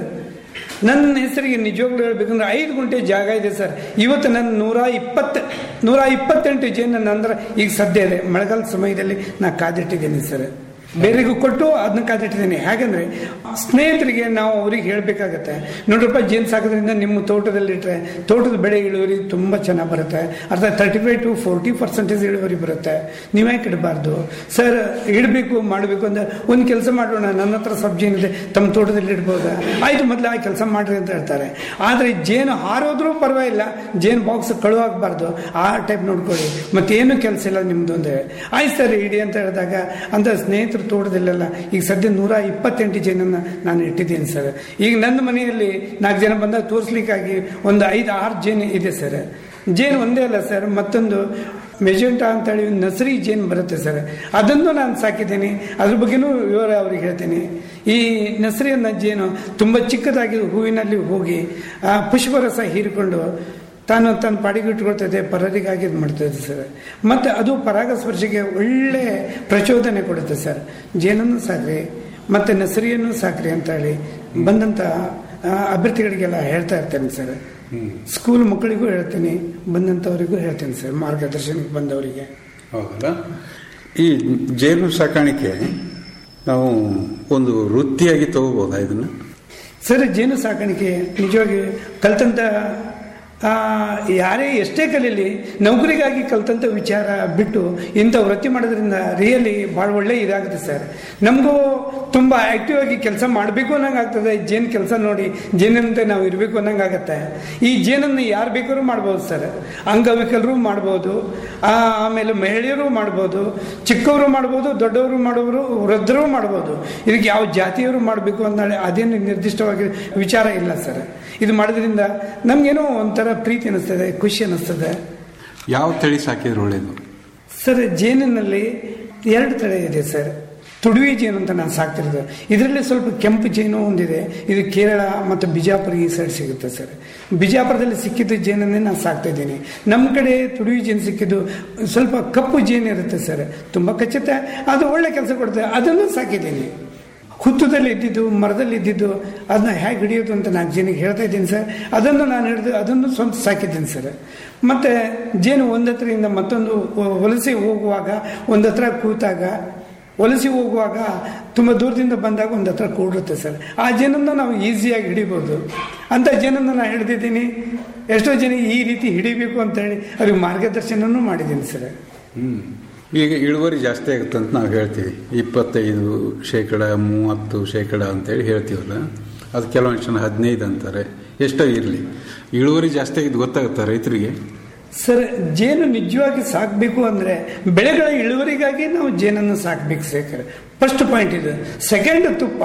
ನನ್ನ ಹೆಸರಿಗೆ ನಿಜವಾಗ್ಲೂ ಹೇಳ್ಬೇಕಂದ್ರೆ ಐದು ಗುಂಟೆ ಜಾಗ ಇದೆ ಸರ್ ಇವತ್ತು ನನ್ನ ನೂರ ಇಪ್ಪತ್ತು ನೂರ ಇಪ್ಪತ್ತೆಂಟು ಜನ ನನ್ನ ಅಂದ್ರೆ ಈಗ ಸದ್ಯ ಇದೆ ಮಳೆಗಾಲ ಸಮಯದಲ್ಲಿ ನಾ ಕಾದಿಟ್ಟಿದ್ದೀನಿ ಸರ್ ಬೇರೆಗೂ ಕೊಟ್ಟು ಅದನ್ನ ಕಾದಿಟ್ಟಿದ್ದೀನಿ ಹೇಗಂದ್ರೆ ಸ್ನೇಹಿತರಿಗೆ ನಾವು ಅವ್ರಿಗೆ ಹೇಳಬೇಕಾಗತ್ತೆ ನೋಡ್ರಪ್ಪ ಜೇನು ಸಾಕೋದ್ರಿಂದ ನಿಮ್ಮ ತೋಟದಲ್ಲಿಟ್ಟರೆ ತೋಟದ ಬೆಳೆ ಇಳುವರಿ ತುಂಬ ಚೆನ್ನಾಗಿ ಬರುತ್ತೆ ಅರ್ಥ thirty five to forty percentage ಇಳುವರಿ ಬರುತ್ತೆ ನೀವೇ ಇಡಬಾರ್ದು ಸರ್ ಇಡಬೇಕು ಮಾಡಬೇಕು ಅಂದ್ರೆ ಒಂದು ಕೆಲಸ ಮಾಡೋಣ ನನ್ನ ಹತ್ರ ಸಬ್ಜಿ ಏನಿದೆ ತಮ್ಮ ತೋಟದಲ್ಲಿ ಇಡ್ಬೋದಾ ಆಯ್ತು ಮೊದಲು ಆ ಕೆಲಸ ಮಾಡ್ರಿ ಅಂತ ಹೇಳ್ತಾರೆ ಆದರೆ ಜೇನು ಹಾರೋದ್ರೂ ಪರವಾಗಿಲ್ಲ ಜೇನು ಬಾಕ್ಸ್ ಕಳುವಾಗಬಾರ್ದು ಆ ಟೈಪ್ ನೋಡ್ಕೊಳ್ಳಿ ಮತ್ತೇನು ಕೆಲಸ ಇಲ್ಲ ನಿಮ್ದು ಅಂದ್ರೆ ಆಯ್ತು ಸರ್ ಇಡಿ ಅಂತ ಹೇಳಿದಾಗ ಅಂತ ಸ್ನೇಹಿತರು ತೋಟದಲ್ಲೆಲ್ಲ ಈಗ ಸದ್ಯ ನೂರ ಇಪ್ಪತ್ತೆಂಟು ಜೇನನ್ನ ನಾನು ಇಟ್ಟಿದ್ದೀನಿ ಸರ್ ಈಗ ನನ್ನ ಮನೆಯಲ್ಲಿ ನಾಲ್ಕು ಜನ ಬಂದಾಗ ತೋರಿಸ್ಲಿಕ್ಕಾಗಿ ಒಂದು ಐದು ಆರು ಜೇನು ಇದೆ ಸರ್ ಜೇನು ಒಂದೇ ಅಲ್ಲ ಸರ್ ಮತ್ತೊಂದು ಮೆಜೆಂಟಾ ಅಂತೇಳಿ ನಸರಿ ಜೇನು ಬರುತ್ತೆ ಸರ್ ಅದನ್ನು ನಾನು ಸಾಕಿದ್ದೀನಿ ಅದ್ರ ಬಗ್ಗೆನೂ ವಿವರ ಅವ್ರಿಗೆ ಹೇಳ್ತೀನಿ ಈ ನಸರಿ ಅನ್ನೋ ಜೇನು ತುಂಬ ಚಿಕ್ಕದಾಗಿ ಹೂವಿನಲ್ಲಿ ಹೋಗಿ ಆ ಪುಷ್ಪರಸ ಹೀರಿಕೊಂಡು ತಾನು ತನ್ನ ಪಾಡಿಗೆ ಇಟ್ಕೊಳ್ತದೆ ಪರರಿಗಾಗಿ ಇದು ಮಾಡ್ತದೆ ಸರ್ ಮತ್ತು ಅದು ಪರಾಗಸ್ಪರ್ಶಕ್ಕೆ ಒಳ್ಳೆ ಪ್ರಚೋದನೆ ಕೊಡುತ್ತೆ ಸರ್ ಜೇನನ್ನು ಸಾಕ್ರಿ ಮತ್ತು ನಸರಿಯನ್ನು ಸಾಕ್ರಿ ಅಂತ ಹೇಳಿ ಬಂದಂಥ ಆ, ಅಭ್ಯರ್ಥಿಗಳಿಗೆಲ್ಲ ಹೇಳ್ತಾ ಇರ್ತೇನೆ ಸರ್ ಸ್ಕೂಲ್ ಮಕ್ಕಳಿಗೂ ಹೇಳ್ತೀನಿ ಬಂದಂಥವರಿಗೂ ಹೇಳ್ತೇನೆ ಸರ್ ಮಾರ್ಗದರ್ಶನಕ್ಕೆ ಬಂದವರಿಗೆ ಹೌದಲ್ಲ ಈ ಜೇನು ಸಾಕಾಣಿಕೆ ನಾವು ಒಂದು ವೃತ್ತಿಯಾಗಿ ತಗೋಬೋದಾ ಇದನ್ನ ಸರ್ ಜೇನು ಸಾಕಾಣಿಕೆ ನಿಜವಾಗಿ ಕಲ್ತಂತ ಆ, ಯಾರೇ ಎಷ್ಟೇ ಕಲೀಲಿ ನೌಕರಿಗಾಗಿ ಕಲ್ತಂತ ವಿಚಾರ ಬಿಟ್ಟು ಇಂಥ ವೃತ್ತಿ ಮಾಡೋದ್ರಿಂದ ರಿಯಲಿ ಭಾಳ ಒಳ್ಳೆ ಇದಾಗುತ್ತೆ ಸರ್ ನಮಗೂ ತುಂಬ ಆಕ್ಟಿವ್ ಆಗಿ ಕೆಲಸ ಮಾಡಬೇಕು ಅನ್ನಂಗೆ ಆಗ್ತದೆ ಜೇನು ಕೆಲಸ ನೋಡಿ ಜೇನಂತೆ ನಾವು ಇರಬೇಕು ಅನ್ನಂಗೆ ಆಗುತ್ತೆ ಈ ಜೇನನ್ನು ಯಾರು ಬೇಕಾದ್ರೂ ಮಾಡ್ಬೋದು ಸರ್ ಅಂಗವಿಕಲರು ಮಾಡ್ಬೋದು ಆ, ಆಮೇಲೆ ಮಹಿಳೆಯರು ಮಾಡ್ಬೋದು ಚಿಕ್ಕವರು ಮಾಡ್ಬೋದು ದೊಡ್ಡವರು ಮಾಡೋರು ವೃದ್ಧರು ಮಾಡ್ಬೋದು ಇದಕ್ಕೆ ಯಾವ ಜಾತಿಯವರು ಮಾಡಬೇಕು ಅಂತಾಳೆ ಅದೇನು ನಿರ್ದಿಷ್ಟವಾಗಿ ವಿಚಾರ ಇಲ್ಲ ಸರ್ ಇದು ಮಾಡೋದ್ರಿಂದ ನಮಗೇನೋ ಒಂಥರ ಪ್ರೀತಿ ಅನ್ನಿಸ್ತದೆ ಖುಷಿ ಅನ್ನಿಸ್ತದೆ ಯಾವ ತಳಿ ಸಾಕಿದ್ರೆ ಒಳ್ಳೇದು ಸರ್ ಜೇನಿನಲ್ಲಿ ಎರಡು ತಳಿ ಇದೆ ಸರ್ ತುಡುವಿ ಜೇನು ಅಂತ ನಾನು ಸಾಕ್ತಿರೋದು ಇದರಲ್ಲಿ ಸ್ವಲ್ಪ ಕೆಂಪು ಜೇನು ಒಂದಿದೆ ಇದು ಕೇರಳ ಮತ್ತು ಬಿಜಾಪುರ ಈ ಸೈಡ್ ಸಿಗುತ್ತೆ ಸರ್ ಬಿಜಾಪುರದಲ್ಲಿ ಸಿಕ್ಕಿದ್ದು ಜೇನನ್ನೇ ನಾನು ಸಾಕ್ತಾ ಇದ್ದೀನಿ ನಮ್ಮ ಕಡೆ ತುಡುವಿ ಜೇನು ಸಿಕ್ಕಿದ್ದು ಸ್ವಲ್ಪ ಕಪ್ಪು ಜೇನು ಇರುತ್ತೆ ಸರ್ ತುಂಬ ಕಚ್ಚುತ್ತೆ ಅದು ಒಳ್ಳೆ ಕೆಲಸ ಕೊಡುತ್ತೆ ಅದನ್ನು ಸಾಕಿದ್ದೀನಿ ಹುತ್ತದಲ್ಲಿ ಇದ್ದಿದ್ದು ಮರದಲ್ಲಿ ಇದ್ದಿದ್ದು ಅದನ್ನ ಹೇಗೆ ಹಿಡಿಯೋದು ಅಂತ ನಾಲ್ಕು ಜನಿಗೆ ಹೇಳ್ತಾ ಇದ್ದೀನಿ ಸರ್ ಅದನ್ನು ನಾನು ಹಿಡಿದು ಅದನ್ನು ಸ್ವಂತ ಸಾಕಿದ್ದೀನಿ ಸರ್ ಮತ್ತು ಜೇನು ಒಂದತ್ರದಿಂದ ಮತ್ತೊಂದು ವ- ವಲಸೆ ಹೋಗುವಾಗ ಒಂದು ಹತ್ರ ಕೂತಾಗ ವಲಸೆ ಹೋಗುವಾಗ ತುಂಬ ದೂರದಿಂದ ಬಂದಾಗ ಒಂದು ಹತ್ರ ಕೂಡುತ್ತೆ ಸರ್ ಆ ಜೇನನ್ನು ನಾವು ಈಸಿಯಾಗಿ ಹಿಡಿಬೋದು ಅಂಥ ಜೇನನ್ನು ನಾನು ಹಿಡಿದಿದ್ದೀನಿ ಎಷ್ಟೋ ಜನ ಈ ರೀತಿ ಹಿಡಿಬೇಕು ಅಂತ ಹೇಳಿ ಅವ್ರಿಗೆ ಮಾರ್ಗದರ್ಶನನೂ ಮಾಡಿದ್ದೀನಿ ಸರ್ ಹ್ಮ್. ಈಗ ಇಳುವರಿ ಜಾಸ್ತಿ ಆಗುತ್ತೆ ಅಂತ ನಾವು ಹೇಳ್ತೀವಿ ಇಪ್ಪತ್ತೈದು ಶೇಕಡ ಮೂವತ್ತು ಶೇಕಡ ಅಂತೇಳಿ ಹೇಳ್ತೀವಲ್ಲ ಅದು ಕೆಲವೊಂದು ಜನ ಹದಿನೈದು ಅಂತಾರೆ ಎಷ್ಟೋ ಇರಲಿ ಇಳುವರಿ ಜಾಸ್ತಿ ಆಗಿದ್ದು ಗೊತ್ತಾಗುತ್ತಾ ರೈತರಿಗೆ ಸರ್ ಜೇನು ನಿಜವಾಗಿ ಸಾಕಬೇಕು ಅಂದರೆ ಬೆಳೆಗಳ ಇಳುವರಿಗಾಗಿ ನಾವು ಜೇನನ್ನು ಸಾಕಬೇಕು ಸೇಕರ್ ಫಸ್ಟ್ ಪಾಯಿಂಟ್ ಇದು ಸೆಕೆಂಡ್ ತುಪ್ಪ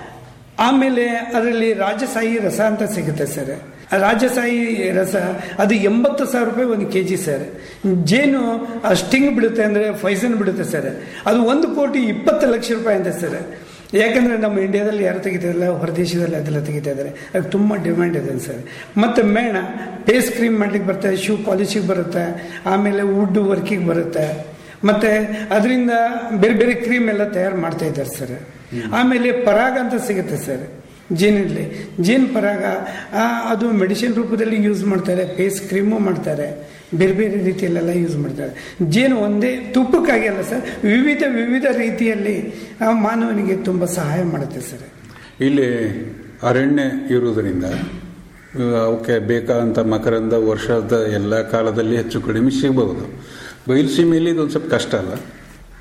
ಆಮೇಲೆ ಅದರಲ್ಲಿ ರಾಜಸಾಯಿ ರಸ ಅಂತ ಸಿಗುತ್ತೆ ಸರ್ ಆ ರಾಜಸಾಯಿ ರಸ ಅದು ಎಂಬತ್ತು ಸಾವಿರ ರೂಪಾಯಿ ಒಂದು ಕೆ ಜಿ ಸರ್ ಜೇನು ಸ್ಟಿಂಗ್ ಬಿಡುತ್ತೆ ಅಂದರೆ ಫೈಸನ್ ಬಿಡುತ್ತೆ ಸರ್ ಅದು ಒಂದು ಕೋಟಿ ಇಪ್ಪತ್ತು ಲಕ್ಷ ರೂಪಾಯಿ ಅಂತೆ ಸರ್ ಯಾಕಂದ್ರೆ ನಮ್ಮ ಇಂಡಿಯಾದಲ್ಲಿ ಯಾರು ತೆಗಿತಿರಲ್ಲ ಹೊರದೇಶದಲ್ಲಿ ಅದೆಲ್ಲ ತೆಗಿತಾ ಇದ್ದಾರೆ ಅದಕ್ಕೆ ತುಂಬ ಡಿಮ್ಯಾಂಡ್ ಇದೆ ಸರ್ ಮತ್ತು ಮೇಣ ಫೇಸ್ ಕ್ರೀಮ್ ಮಾಡ್ಲಿಕ್ಕೆ ಬರುತ್ತೆ ಶೂ ಪಾಲಿಶಿಗೆ ಬರುತ್ತೆ ಆಮೇಲೆ ವುಡ್ ವರ್ಕಿಗೆ ಬರುತ್ತೆ ಮತ್ತು ಅದರಿಂದ ಬೇರೆ ಬೇರೆ ಕ್ರೀಮ್ ಎಲ್ಲ ತಯಾರು ಮಾಡ್ತಾ ಇದ್ದಾರೆ ಸರ್ ಆಮೇಲೆ ಪರಾಗ ಅಂತ ಸಿಗುತ್ತೆ ಸರ್ ಜೇನಲ್ಲಿ ಜೇನ್ ಪರಾಗ ಆ, ಅದು ಮೆಡಿಸಿನ್ ರೂಪದಲ್ಲಿ ಯೂಸ್ ಮಾಡ್ತಾರೆ ಫೇಸ್ ಕ್ರೀಮು ಮಾಡ್ತಾರೆ ಬೇರೆ ಬೇರೆ ರೀತಿಯಲ್ಲೆಲ್ಲ ಯೂಸ್ ಮಾಡ್ತಾರೆ ಜೇನು ಒಂದೇ ತುಪ್ಪಕ್ಕಾಗಿ ಅಲ್ಲ ಸರ್ ವಿವಿಧ ವಿವಿಧ ರೀತಿಯಲ್ಲಿ ಆ ಮಾನವನಿಗೆ ತುಂಬ ಸಹಾಯ ಮಾಡುತ್ತೆ ಸರ್ ಇಲ್ಲಿ ಅರಣ್ಯ ಇರುವುದರಿಂದ ಇವ ಅವಕ್ಕೆ ಬೇಕಾದಂಥ ಮಕರಂದ ವರ್ಷದ ಎಲ್ಲ ಕಾಲದಲ್ಲಿ ಹೆಚ್ಚು ಕಡಿಮೆ ಸಿಗಬಹುದು ಬಯಲು ಸೀಮೆಯಲ್ಲಿ ಇದೊಂದು ಸ್ವಲ್ಪ ಕಷ್ಟ ಅಲ್ಲ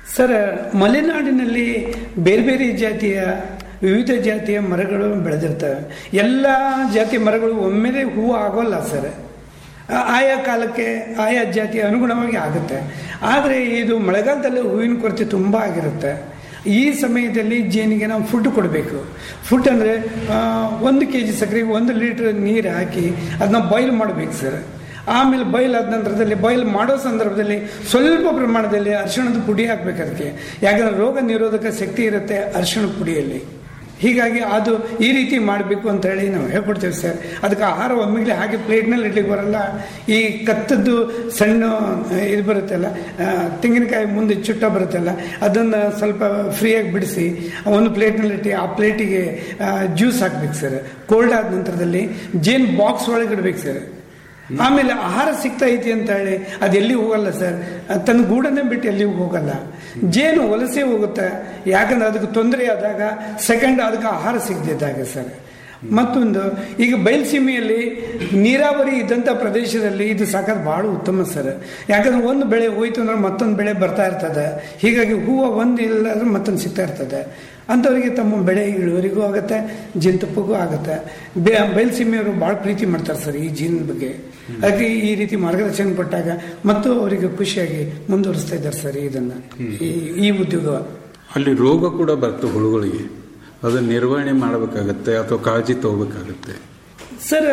ಸರ್ ಮಲೆನಾಡಿನಲ್ಲಿ ಬೇರೆ ಬೇರೆ ಜಾತಿಯ ವಿವಿಧ ಜಾತಿಯ ಮರಗಳು ಬೆಳೆದಿರ್ತವೆ ಎಲ್ಲ ಜಾತಿಯ ಮರಗಳು ಒಮ್ಮೆಲೆ ಹೂವು ಆಗೋಲ್ಲ ಸರ್ ಆ- ಆಯಾ ಕಾಲಕ್ಕೆ ಆಯಾ ಜಾತಿಯ ಅನುಗುಣವಾಗಿ ಆಗುತ್ತೆ ಆದರೆ ಇದು ಮಳೆಗಾಲದಲ್ಲಿ ಹೂವಿನ ಕೊರತೆ ತುಂಬ ಆಗಿರುತ್ತೆ ಈ ಸಮಯದಲ್ಲಿ ಜೇನಿಗೆ ನಾವು ಫುಡ್ ಕೊಡಬೇಕು ಫುಡ್ ಅಂದರೆ ಒಂದು ಕೆ ಜಿ ಸಕ್ಕರೆಗೆ ಒಂದು ಲೀಟ್ರ್ ನೀರು ಹಾಕಿ ಅದನ್ನ ಬಾಯ್ಲ್ ಮಾಡಬೇಕು ಸರ್ ಆಮೇಲೆ ಬಾಯ್ಲ್ ಆದ ನಂತರದಲ್ಲಿ ಬಾಯ್ಲ್ ಮಾಡೋ ಸಂದರ್ಭದಲ್ಲಿ ಸ್ವಲ್ಪ ಪ್ರಮಾಣದಲ್ಲಿ ಅರಿಶಿಣದ ಪುಡಿ ಹಾಕ್ಬೇಕು ಅದಕ್ಕೆ ಯಾಕಂದ್ರೆ ರೋಗ ನಿರೋಧಕ ಶಕ್ತಿ ಇರುತ್ತೆ ಅರಿಶಿಣದ ಪುಡಿಯಲ್ಲಿ ಹೀಗಾಗಿ ಅದು ಈ ರೀತಿ ಮಾಡಬೇಕು ಅಂತ ಹೇಳಿ ನಾವು ಹೇಳ್ಕೊಡ್ತೇವೆ ಸರ್ ಅದಕ್ಕೆ ಆಹಾರ ಒಮ್ಮೆಗೆ ಹಾಗೆ ಪ್ಲೇಟ್ನಲ್ಲಿ ಇಡ್ಲಿಕ್ಕೆ ಬರಲ್ಲ ಈ ಕತ್ತದ್ದು ಸಣ್ಣ ಆ, ಇದು ಬರುತ್ತಲ್ಲ ಆ, ತೆಂಗಿನಕಾಯಿ ಮುಂದೆ ಚುಟ್ಟ ಬರುತ್ತಲ್ಲ ಅದನ್ನು ಸ್ವಲ್ಪ ಫ್ರೀಯಾಗಿ ಬಿಡಿಸಿ ಒಂದು ಪ್ಲೇಟ್ನಲ್ಲಿ ಇಟ್ಟು ಆ ಪ್ಲೇಟಿಗೆ ಜ್ಯೂಸ್ ಹಾಕ್ಬೇಕು ಸರ್ ಕೋಲ್ಡ್ ಆದ ನಂತರದಲ್ಲಿ ಜೇನ್ ಬಾಕ್ಸ್ ಒಳಗೆ ಇಡ್ಬೇಕು ಸರ್ ಆಮೇಲೆ ಆಹಾರ ಸಿಗ್ತಾ ಐತಿ ಅಂತ ಹೇಳಿ ಅದು ಎಲ್ಲಿ ಹೋಗಲ್ಲ ಸರ್ ಅದ್ ತನ್ನ ಗೂಡನ್ನೇ ಬಿಟ್ಟು ಎಲ್ಲಿಗೂ ಹೋಗಲ್ಲ ಜೇನು ವಲಸೆ ಹೋಗುತ್ತೆ ಯಾಕಂದ್ರೆ ಅದಕ್ಕೆ ತೊಂದರೆ ಆದಾಗ ಸೆಕೆಂಡ್ ಅದಕ್ಕೆ ಆಹಾರ ಸಿಗದಿದ್ದಾಗ ಸರ್ ಮತ್ತೊಂದು ಈಗ ಬಯಲುಸೀಮೆಯಲ್ಲಿ ನೀರಾವರಿ ಇದ್ದಂಥ ಪ್ರದೇಶದಲ್ಲಿ ಇದು ಸಾಕೋದು ಭಾಳ ಉತ್ತಮ ಸರ್ ಯಾಕಂದ್ರೆ ಒಂದು ಬೆಳೆ ಹೋಯ್ತು ಅಂದ್ರೆ ಮತ್ತೊಂದು ಬೆಳೆ ಬರ್ತಾ ಇರ್ತದೆ ಹೀಗಾಗಿ ಹೂವು ಒಂದು ಇಲ್ಲ ಅಂದ್ರೆ ಮತ್ತೊಂದು ಸಿಗ್ತಾ ಇರ್ತದೆ ಅಂಥವರಿಗೆ ತಮ್ಮ ಬೆಳೆ ಇಳುವರಿಗೂ ಆಗುತ್ತೆ ಜೇನುತುಪ್ಪಗೂ ಆಗುತ್ತೆ ಬೆ ಬಯಲುಸೀಮೆಯವರು ಭಾಳ ಪ್ರೀತಿ ಮಾಡ್ತಾರೆ ಸರ್ ಈ ಜೀನ್ ಬಗ್ಗೆ ಅದಕ್ಕೆ ಈ ರೀತಿ ಮಾರ್ಗದರ್ಶನ ಕೊಟ್ಟಾಗ ಮತ್ತು ಅವರಿಗೆ ಖುಷಿಯಾಗಿ ಮುಂದುವರಿಸ್ತಾ ಇದ್ದಾರೆ ಸರ್ ಇದನ್ನು ಈ ಈ ಉದ್ಯೋಗ ಅಲ್ಲಿ ರೋಗ ಕೂಡ ಬರ್ತದೆ ಹುಳುಗಳಿಗೆ ಅದನ್ನ ನಿರ್ವಹಣೆ ಮಾಡಬೇಕಾಗತ್ತೆ ಅಥವಾ ಕಾಳಜಿ ತಗೋಬೇಕಾಗತ್ತೆ ಸರ್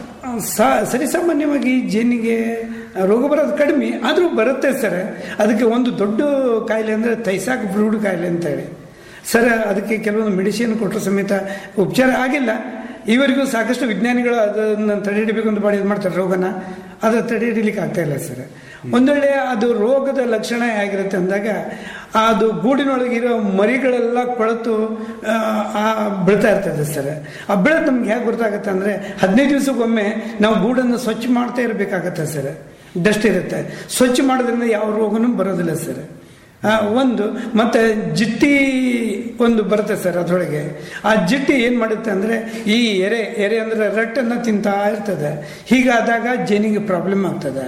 ಸಾ- ಸರಿಸಾಮಾನ್ಯವಾಗಿ ಜೇನಿಗೆ ರೋಗ ಬರೋದು ಕಡಿಮೆ ಆದರೂ ಬರುತ್ತೆ ಸರ್ ಅದಕ್ಕೆ ಒಂದು ದೊಡ್ಡ ಕಾಯಿಲೆ ಅಂದರೆ ತೈಸಾಕ್ ಬ್ರೂಡ್ ಕಾಯಿಲೆ ಅಂತ ಹೇಳಿ ಸರ್ ಅದಕ್ಕೆ ಕೆಲವೊಂದು ಮೆಡಿಸಿನ್ ಕೊಟ್ಟರು ಸಮೇತ ಉಪಚಾರ ಆಗಿಲ್ಲ ಇವರಿಗೂ ಸಾಕಷ್ಟು ವಿಜ್ಞಾನಿಗಳು ಅದನ್ನು ತಡೆ ಹಿಡಿಬೇಕು ಅಂತ ಮಾಡಿ ಇದು ಮಾಡ್ತಾರೆ ರೋಗನ ಅದು ತಡೆ ಹಿಡಿಲಿಕ್ಕೆ ಆಗ್ತಾ ಇಲ್ಲ ಸರ್ ಒಂದೊಳ್ಳೆ ಅದು ರೋಗದ ಲಕ್ಷಣ ಹೇಗಿರುತ್ತೆ ಅಂದಾಗ ಅದು ಗೂಡಿನೊಳಗಿರೋ ಮರಿಗಳೆಲ್ಲ ಕೊಳೆತು ಆ, ಆ ಬೀಳ್ತಾ ಇರ್ತದೆ ಸರ್ ಆ ಬೀಳೋದು ನಮ್ಗೆ ಹೇಗೆ ಗೊತ್ತಾಗುತ್ತೆ ಅಂದರೆ ಹದಿನೈದು ದಿವಸಕ್ಕೊಮ್ಮೆ ನಾವು ಗೂಡನ್ನು ಸ್ವಚ್ಛ ಮಾಡ್ತಾ ಇರಬೇಕಾಗತ್ತೆ ಸರ್ ಡಸ್ಟ್ ಇರುತ್ತೆ ಸ್ವಚ್ಛ ಮಾಡೋದ್ರಿಂದ ಯಾವ ರೋಗನೂ ಬರೋದಿಲ್ಲ ಸರ್ ಆ, ಒಂದು ಮತ್ತೆ ಜಿಟ್ಟಿ ಒಂದು ಬರುತ್ತೆ ಸರ್ ಅದರೊಳಗೆ ಆ ಜಿಟ್ಟಿ ಏನು ಮಾಡುತ್ತೆ ಅಂದರೆ ಈ ಎರೆ ಎರೆ ಅಂದರೆ ರಟ್ಟನ್ನು ತಿಂತಾ ಇರ್ತದೆ ಹೀಗಾದಾಗ ಜೇನಿಗೆ ಪ್ರಾಬ್ಲಮ್ ಆಗ್ತದೆ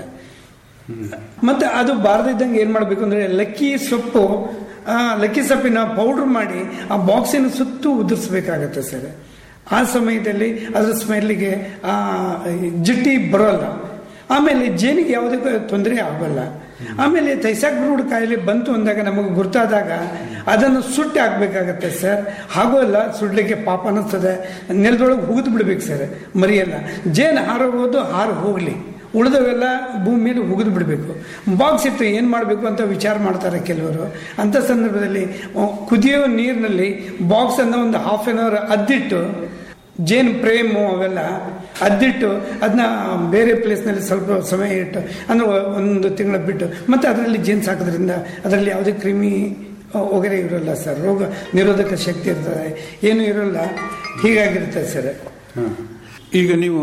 ಮತ್ತೆ ಅದು ಬಾರದಿದ್ದಂಗೆ ಏನು ಮಾಡಬೇಕು ಅಂದರೆ ಲಕ್ಕಿ ಸೊಪ್ಪು ಆ, ಲಕ್ಕಿ ಸೊಪ್ಪಿನ ಪೌಡ್ರ್ ಮಾಡಿ ಆ ಬಾಕ್ಸಿನ ಸುತ್ತು ಉದುರಿಸ್ಬೇಕಾಗತ್ತೆ ಸರ್ ಆ ಸಮಯದಲ್ಲಿ ಅದರ ಸ್ಮೆಲ್ಲಿಗೆ ಆ ಜಿಟ್ಟಿ ಬರೋಲ್ಲ ಆಮೇಲೆ ಜೇನಿಗೆ ಯಾವುದೇ ತೊಂದರೆ ಆಗೋಲ್ಲ ಆಮೇಲೆ ತೈಸಾಕ್ ಬ್ರೂಡ್ ಕಾಯಿಲೆ ಬಂತು ಅಂದಾಗ ನಮಗೆ ಗುರ್ತಾದಾಗ ಅದನ್ನು ಸುಟ್ಟು ಹಾಕ್ಬೇಕಾಗತ್ತೆ ಸರ್ ಹಾಗೂ ಅಲ್ಲ ಸುಡ್ಲಿಕ್ಕೆ ಪಾಪ ಅನ್ನಿಸ್ತದೆ ನೆಲದೊಳಗೆ ಹುಗಿದು ಬಿಡ್ಬೇಕು ಸರ್ ಮರಿಯಲ್ಲ ಜೇನು ಹಾರೋಗೋದು ಹಾರು ಹೋಗಲಿ ಉಳಿದವೆಲ್ಲ ಭೂಮಿ ಮೇಲೆ ಹುಗಿದು ಬಿಡಬೇಕು ಬಾಕ್ಸ್ ಇಟ್ಟು ಏನು ಮಾಡಬೇಕು ಅಂತ ವಿಚಾರ ಮಾಡ್ತಾರೆ ಕೆಲವರು ಅಂಥ ಸಂದರ್ಭದಲ್ಲಿ ಆ, ಕುದಿಯೋ ನೀರಿನಲ್ಲಿ ಬಾಕ್ಸನ್ನು ಒಂದು ಹಾಫ್ ಆನ್ ಅವರ್ ಅದ್ದಿಟ್ಟು ಜೇನು ಪ್ರೇಮು ಅವೆಲ್ಲ ಅದ್ದಿಟ್ಟು ಅದನ್ನ ಬೇರೆ ಪ್ಲೇಸ್ನಲ್ಲಿ ಸ್ವಲ್ಪ ಸಮಯ ಇಟ್ಟು ಅಂದರೆ ಒಂದು ತಿಂಗಳ ಬಿಟ್ಟು ಮತ್ತೆ ಅದರಲ್ಲಿ ಜೇನು ಸಾಕೋದ್ರಿಂದ ಅದರಲ್ಲಿ ಯಾವುದೇ ಕ್ರಿಮಿ ಒಗರೆ ಇರೋಲ್ಲ ಸರ್ ರೋಗ ನಿರೋಧಕ ಶಕ್ತಿ ಇರ್ತದೆ ಏನೂ ಇರೋಲ್ಲ ಹೀಗಾಗಿರುತ್ತೆ ಸರ್ ಹ. ಈಗ ನೀವು